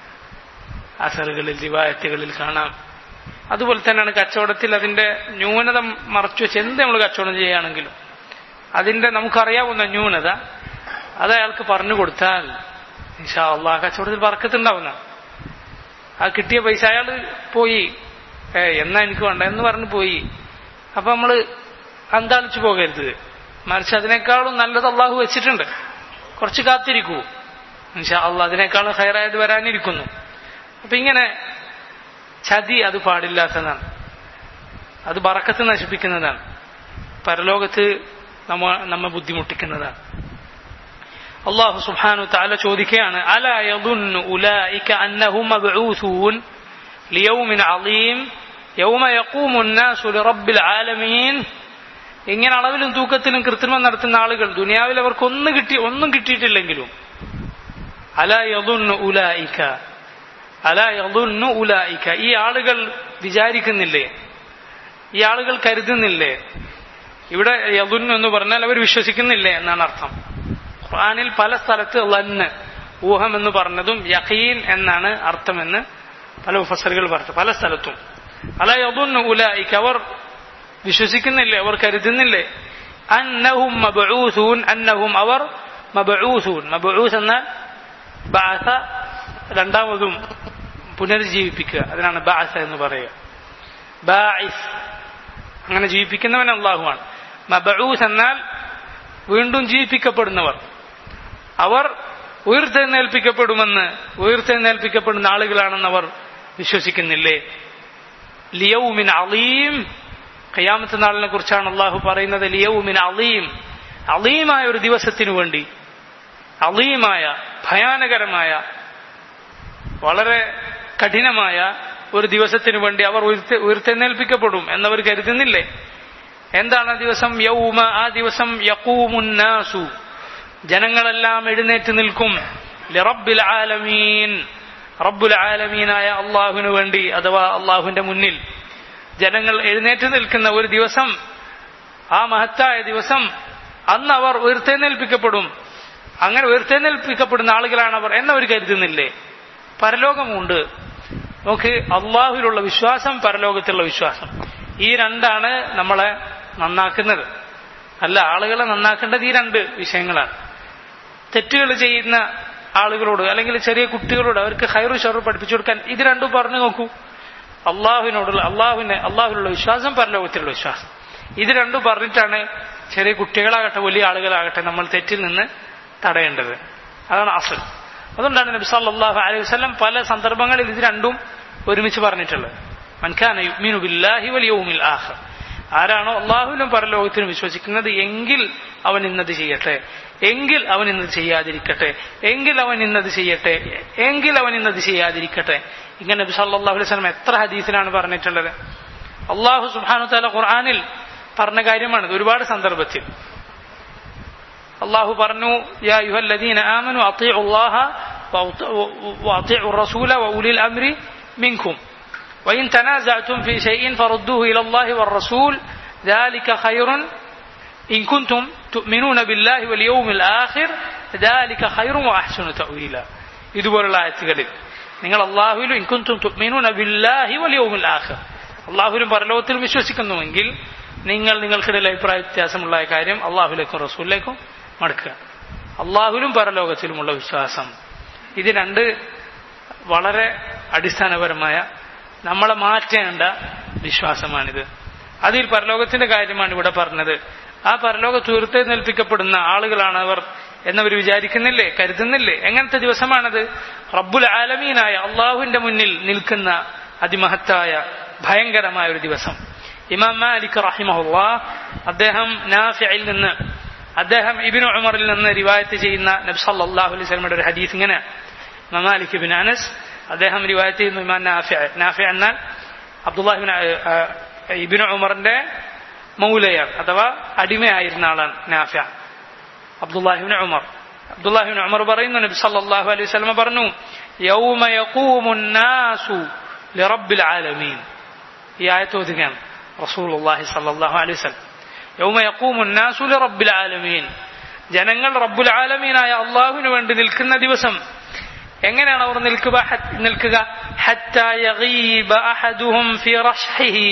അസറുകളിൽ റിവായത്തുകളിൽ കാണാം അതുപോലെ തന്നെയാണ് കച്ചവടത്തിൽ അതിന്റെ ന്യൂനത മറച്ചു വെച്ച് എന്ത് നമ്മൾ കച്ചവടം ചെയ്യുകയാണെങ്കിലും അതിന്റെ നമുക്കറിയാവുന്ന ന്യൂനത അത് അയാൾക്ക് പറഞ്ഞു കൊടുത്താൽ ഇൻഷാ അള്ളാഹ് കച്ചവടത്തിൽ പറക്കത്തുണ്ടാവുന്ന ആ കിട്ടിയ പൈസ അയാൾ പോയി ഏ എന്നാ എനിക്ക് വേണ്ട എന്ന് പറഞ്ഞു പോയി അപ്പൊ നമ്മള് അന്താളിച്ചു പോകരുത് മറിച്ച് അതിനേക്കാളും നല്ലത് അള്ളാഹു വെച്ചിട്ടുണ്ട് കുറച്ച് കാത്തിരിക്കൂ ഇൻഷാ അള്ളാഹ് അതിനേക്കാളും ഹൈറായത് വരാനിരിക്കുന്നു അപ്പൊ ഇങ്ങനെ ചതി അത് പാടില്ലാത്തതാണ് അത് ബറക്കത്ത് നശിപ്പിക്കുന്നതാണ് പരലോകത്ത് നമ്മ നമ്മെ ബുദ്ധിമുട്ടിക്കുന്നതാണ് അള്ളാഹു സുബ്ഹാനു തആല ചോദിക്കുകയാണ് അലാ യദുന്നു ഉലൈക അന്നഹും മബ്ഊസൂൻ ലിയൗമിൻ അളീം യൗമ യഖൂമു الناس لرب العالمين ഇങ്ങനെ അളവിലും തൂക്കത്തിലും കൃത്രിമം നടത്തുന്ന ആളുകൾ ദുനിയാവിൽ അവർക്ക് ഒന്നും കിട്ടി ഒന്നും കിട്ടിയിട്ടില്ലെങ്കിലും അലാ യദുന്നു ഉലൈക അലാ യദുന്നു ഉലൈക ഈ ആളുകൾ വിചാരിക്കുന്നില്ലേ ഈ ആളുകൾ കരുതുന്നില്ലേ ഇവിടെ യദുന്നു എന്ന് പറഞ്ഞാൽ അവർ വിശ്വസിക്കുന്നില്ലേ എന്നാണ് അർത്ഥം ഖുർആനിൽ പല സ്ഥലത്ത് ലന്ന് ഊഹം എന്ന് പറഞ്ഞതും യഖീൻ എന്നാണ് അർത്ഥമെന്ന് പല ഉഫസറുകൾ പറഞ്ഞു പല സ്ഥലത്തും അല യദുന്നു ഉലൈക അവർ വിശ്വസിക്കുന്നില്ലേ അവർ കരുതുന്നില്ലേ അന്നഹും മബ്ഊസൂൻ അന്നഹും അവർ മബ്ഊസൂൻ മബ്ഊസ് എന്നാൽ ബഅസ രണ്ടാമതും പുനരുജ്ജീവിപ്പിക്കുക അതിനാണ് ബഅസ എന്ന് പറയുക ബാഇസ് അങ്ങനെ ജീവിപ്പിക്കുന്നവൻ അള്ളാഹുവാണ് മബഊസ് എന്നാൽ വീണ്ടും ജീവിപ്പിക്കപ്പെടുന്നവർ അവർ ഉയർത്തെഴുന്നേൽപ്പിക്കപ്പെടുമെന്ന് ഉയർത്തെഴുന്നേൽപ്പിക്കപ്പെടുന്ന ആളുകളാണെന്ന് അവർ വിശ്വസിക്കുന്നില്ലേ ലിയൗമിൻ അലീം കയ്യാമത്തെ നാളിനെ കുറിച്ചാണ് അള്ളാഹു പറയുന്നത് ലിയൗമിൻ അലീം അലീമായ ഒരു ദിവസത്തിനു വേണ്ടി അലീമായ ഭയാനകരമായ വളരെ കഠിനമായ ഒരു ദിവസത്തിനു വേണ്ടി അവർ ഉയർത്തെ ഉയർത്തെന്നേൽപ്പിക്കപ്പെടും എന്നവർ കരുതുന്നില്ലേ എന്താണ് ആ ദിവസം യൗമ ആ ദിവസം യക്കൂമുന്നാസു ജനങ്ങളെല്ലാം എഴുന്നേറ്റ് നിൽക്കും ലിറബ്ബിൽ ആലമീൻ റബ്ബുൽ ആലമീനായ അള്ളാഹുവിനു വേണ്ടി അഥവാ അള്ളാഹുവിന്റെ മുന്നിൽ ജനങ്ങൾ എഴുന്നേറ്റ് നിൽക്കുന്ന ഒരു ദിവസം ആ മഹത്തായ ദിവസം അന്ന് അവർ ഉയർത്തെന്നേൽപ്പിക്കപ്പെടും അങ്ങനെ ഉയർത്തെന്നേൽപ്പിക്കപ്പെടുന്ന ആളുകളാണ് അവർ എന്നവർ കരുതുന്നില്ലേ പരലോകമുണ്ട് നമുക്ക് അള്ളാഹുവിലുള്ള വിശ്വാസം പരലോകത്തിലുള്ള വിശ്വാസം ഈ രണ്ടാണ് നമ്മളെ നന്നാക്കുന്നത് അല്ല ആളുകളെ നന്നാക്കേണ്ടത് ഈ രണ്ട് വിഷയങ്ങളാണ് തെറ്റുകൾ ചെയ്യുന്ന ആളുകളോട് അല്ലെങ്കിൽ ചെറിയ കുട്ടികളോട് അവർക്ക് ഹൈറു ഷെറു പഠിപ്പിച്ചു കൊടുക്കാൻ ഇത് രണ്ടും പറഞ്ഞു നോക്കൂ അള്ളാഹുവിനോടുള്ള അള്ളാഹുവിനെ അള്ളാഹുവിലുള്ള വിശ്വാസം പരലോകത്തിലുള്ള വിശ്വാസം ഇത് രണ്ടും പറഞ്ഞിട്ടാണ് ചെറിയ കുട്ടികളാകട്ടെ വലിയ ആളുകളാകട്ടെ നമ്മൾ തെറ്റിൽ നിന്ന് തടയേണ്ടത് അതാണ് അസൽ അതുകൊണ്ടാണ് നബി സല്ലല്ലാഹു അലൈഹി വസല്ലം പല സന്ദർഭങ്ങളിൽ ഇത് രണ്ടും ഒരുമിച്ച് പറഞ്ഞിട്ടുള്ളത് മൻഖാന യുഅ്മിനു ബില്ലാഹി വൽ യൗമിൽ ആഖിർ ആരാണോ അള്ളാഹുവിനും പരലോകത്തിനും വിശ്വസിക്കുന്നത് എങ്കിൽ അവൻ ഇന്നത് ചെയ്യട്ടെ എങ്കിൽ അവൻ ഇന്നത് ചെയ്യാതിരിക്കട്ടെ എങ്കിൽ അവൻ ഇന്നത് ചെയ്യട്ടെ എങ്കിൽ അവൻ ഇന്നത് ചെയ്യാതിരിക്കട്ടെ ഇങ്ങനെ നബി സല്ലല്ലാഹു അലൈഹി വസല്ലം എത്ര ഹദീസിലാണ് പറഞ്ഞിട്ടുള്ളത് അള്ളാഹു സുബ്ഹാനഹു തആല ഖുർആനിൽ പറഞ്ഞ കാര്യമാണ് ഒരുപാട് സന്ദർഭത്തിൽ അള്ളാഹു പറഞ്ഞു യാ യുഹല്ലദീന ആമനു അത്തിഉ അല്ലാഹ വഅത്തിഉ الرسول وأولي الأمر منكم وإن تنازعتم في شيء فردوه إلى الله والرسول ذلك خير إن كنتم تؤمنون بالله واليوم الآخر ذلك خير وأحسن تأويلا ഇതുപോലുള്ള ആയത്തുകളിൽ നിങ്ങൾ അള്ളാഹുവിലും ഇൻകുന്തും തുഅ്മിനൂന ബില്ലാഹി വൽ യൗമിൽ ആഖിർ അള്ളാഹുവിലും പരലോകത്തിലും വിശ്വസിക്കുന്നുവെങ്കിൽ നിങ്ങൾ നിങ്ങൾക്കിടയിൽ അഭിപ്രായ വ്യത്യാസമുള്ള കാര്യം അള്ളാഹുലേക്കും റസൂലിലേക്കും മടക്കുക അള്ളാഹുലും പരലോകത്തിലുമുള്ള വിശ്വാസം ഇത് രണ്ട് വളരെ അടിസ്ഥാനപരമായ നമ്മളെ മാറ്റേണ്ട വിശ്വാസമാണിത് അതിൽ പരലോകത്തിന്റെ കാര്യമാണ് ഇവിടെ പറഞ്ഞത് ആ പരലോക തീർത്തെ നിൽപ്പിക്കപ്പെടുന്ന ആളുകളാണ് അവർ എന്നവർ വിചാരിക്കുന്നില്ലേ കരുതുന്നില്ലേ എങ്ങനത്തെ ദിവസമാണത് റബ്ബുൽ ആലമീനായ അള്ളാഹുവിന്റെ മുന്നിൽ നിൽക്കുന്ന അതിമഹത്തായ ഭയങ്കരമായ ഒരു ദിവസം ഇമാം മാലിക് റഹിമഹുല്ല അദ്ദേഹം നാഫിയിൽ നിന്ന് അദ്ദേഹം ഇബിനു ഉമറിൽ നിന്ന് റിവായത്ത് ചെയ്യുന്ന നബ്സല്ലാഹു അലൈഹി സ്വലമയുടെ ഒരു ഹദീസ് ഇങ്ങനെ ഇമാം മാലിക് ബിൻ അനസ് അദ്ദേഹം റിവായത്ത് ചെയ്യുന്നു ഇമാം നാഫി നാഫി എന്നാൽ അബ്ദുല്ലാഹിബിൻ ഇബിനു ഉമറിന്റെ മൗലയാണ് അഥവാ അടിമയായിരുന്ന ആളാണ് നാഫിയ അബ്ദുല്ലാഹിബിൻ ഉമർ അബ്ദുല്ലാഹിബിൻ ഉമർ പറയുന്നു നബി സല്ലല്ലാഹു അലൈഹി വസല്ലം പറഞ്ഞു യൗമ യഖൂമു നാസു ലിറബ്ബിൽ ആലമീൻ ഈ ആയത്ത് ഓതുകയാണ് റസൂലുള്ളാഹി സല്ലല്ലാഹു അലൈഹി വസല്ലം യൗമ യഖൂമു നാസു ലിറബ്ബിൽ ആലമീൻ ജനങ്ങൾ റബ്ബുൽ ആലമീനായ അള്ളാഹുവിന് വേണ്ടി നിൽക്കുന്ന ദിവസം എങ്ങനെയാണ് അവർ നിൽക്കുക നിൽക്കുക ഹത്താ യഗീബ അഹദുഹും ഫി റഷ്ഹിഹി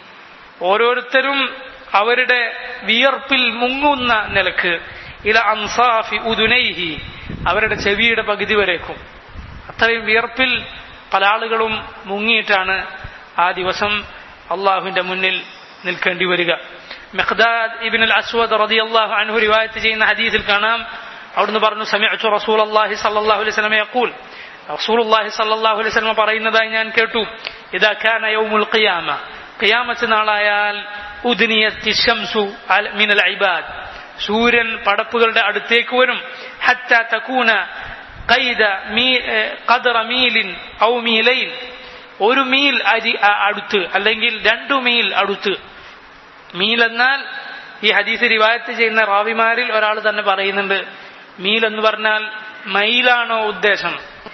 ഓരോരുത്തരും അവരുടെ വിയർപ്പിൽ മുങ്ങുന്ന നിലക്ക് ഇല അൻസാഫി ഉദുനൈഹി അവരുടെ ചെവിയുടെ പകുതി വരേക്കും അത്രയും വിയർപ്പിൽ പല ആളുകളും മുങ്ങിയിട്ടാണ് ആ ദിവസം അള്ളാഹുവിന്റെ മുന്നിൽ നിൽക്കേണ്ടി വരിക മെഹ്ദാദ് ഇബിൻ അൽ അസ്വദ് റളിയല്ലാഹു അൻഹു റിവായത്ത് ചെയ്യുന്ന ഹദീസിൽ കാണാം അവിടുന്ന് പറഞ്ഞു സമിഅ്തു റസൂലുള്ളാഹി സ്വല്ലല്ലാഹു അലൈഹി വസല്ലം യഖൂൽ റസൂലുള്ളാഹി സ്വല്ലല്ലാഹു അലൈഹി വസല്ലം പറയുന്നതായി ഞാൻ കേട്ടു ഇദാ കാന യൗമുൽ ഖിയാമ ഖിയാമത്ത് നാളായാൽ ഉദ്നിയത്തി ശംസു മിനൽ ഇബാദ് സൂര്യൻ പടപ്പുകളുടെ അടുത്തേക്ക് വരും ഹത്ത തകൂന ഖൈദ മീ ഖദറ മീലിൻ ഔ മീലൈൻ ഒരു മീൽ അരി അടുത്ത് അല്ലെങ്കിൽ രണ്ടു മീൽ അടുത്ത് മീൽ എന്നാൽ ഈ ഹദീസ് റിവായത്ത് ചെയ്യുന്ന റാവിമാരിൽ ഒരാൾ തന്നെ പറയുന്നുണ്ട് മീൽ എന്ന് പറഞ്ഞാൽ മൈലാണോ ഉദ്ദേശം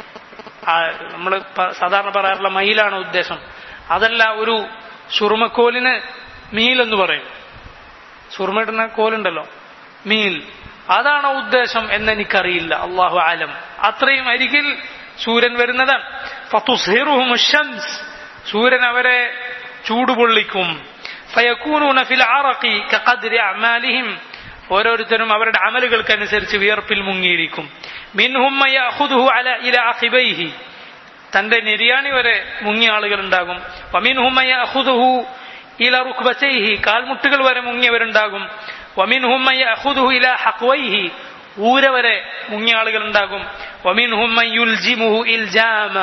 നമ്മൾ സാധാരണ പറയാറുള്ള മൈലാണോ ഉദ്ദേശം അതല്ല ഒരു സുറുമക്കോലിന് മീൽ എന്ന് പറയും സുറുമയിടുന്ന കോലുണ്ടല്ലോ മീൽ അതാണോ ഉദ്ദേശം എന്ന് എനിക്കറിയില്ല അള്ളാഹു ആലം അത്രയും അരികിൽ സൂര്യൻ വരുന്നതാണ് ഫത്തുസ്ഹിറുഹുമുഷംസ് സൂര്യൻ അവരെ ചൂടുപൊള്ളിക്കും ഫയക്കൂനൂന ഫിൽ അറഖി കഖദ്രി അമാലിഹിം ഓരോരുത്തരും അവരുടെ അമലുകൾക്കനുസരിച്ച് വിയർപ്പിൽ മുങ്ങിയിരിക്കും മിൻഹും യഅഖുദുഹു അല ഇല അഖിബൈഹി തന്റെ നിര്യാണി വരെ മുങ്ങിയ ആളുകൾ ഉണ്ടാകും വമിൻഹും യഅഖുദുഹു ഇല റുക്ബതൈഹി കാൽമുട്ടുകൾ വരെ മുങ്ങിയവരുണ്ടാകും വമിൻഹും യഅഖുദുഹു ഇല ഹഖ്വൈഹി ഊര വരെ മുങ്ങിയ ആളുകൾ ഉണ്ടാകും വമിൻഹും യുൽജിമുഹു ഇൽജാമ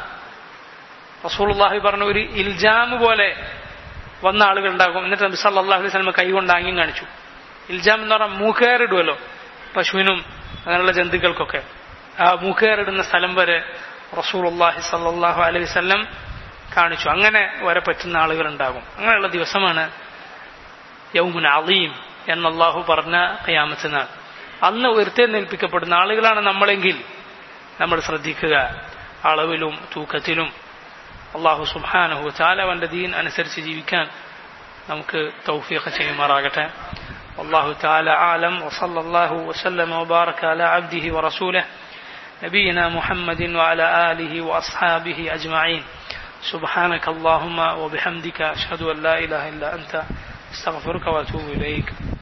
റസൂലുള്ളാഹി പറഞ്ഞ ഒരു ഇൽജാം പോലെ വന്ന ആളുകൾ ഉണ്ടാകും എന്നിട്ട് നബി സല്ലല്ലാഹു അലൈഹി വസല്ലം കൈകൊണ്ട് ആംഗ്യം കാണിച്ചു ഇൽജാം എന്ന് പറഞ്ഞാൽ മൂക്കേറിടുമല്ലോ പശുവിനും അങ്ങനെയുള്ള ജന്തുക്കൾക്കൊക്കെ ആ മൂക്കേറിടുന്ന സ്ഥലം വരെ റസൂലുള്ളാഹി സല്ലല്ലാഹു അലൈഹി വസല്ലം കാണിച്ചു അങ്ങനെ വരെ പറ്റുന്ന ആളുകൾ ഉണ്ടാകും അങ്ങനെയുള്ള ദിവസമാണ് യൗമുൻ അലീം എന്ന് അള്ളാഹു പറഞ്ഞ ഖിയാമത്ത് നാൾ അന്ന് ഉയർത്തെഴുന്നേൽപ്പിക്കപ്പെടുന്ന ആളുകളാണ് നമ്മളെങ്കിൽ നമ്മൾ ശ്രദ്ധിക്കുക അളവിലും തൂക്കത്തിലും അള്ളാഹു സുബ്ഹാനഹു ചാലവന്റെ ദീൻ അനുസരിച്ച് ജീവിക്കാൻ നമുക്ക് തൗഫീഖ് ചെയ്യുമാറാകട്ടെ والله تعالى أعلم وصلى الله وسلم وبارك على عبده ورسوله نبينا محمد وعلى آله وأصحابه أجمعين سبحانك اللهم وبحمدك أشهد أن لا إله إلا أنت استغفرك وأتوب إليك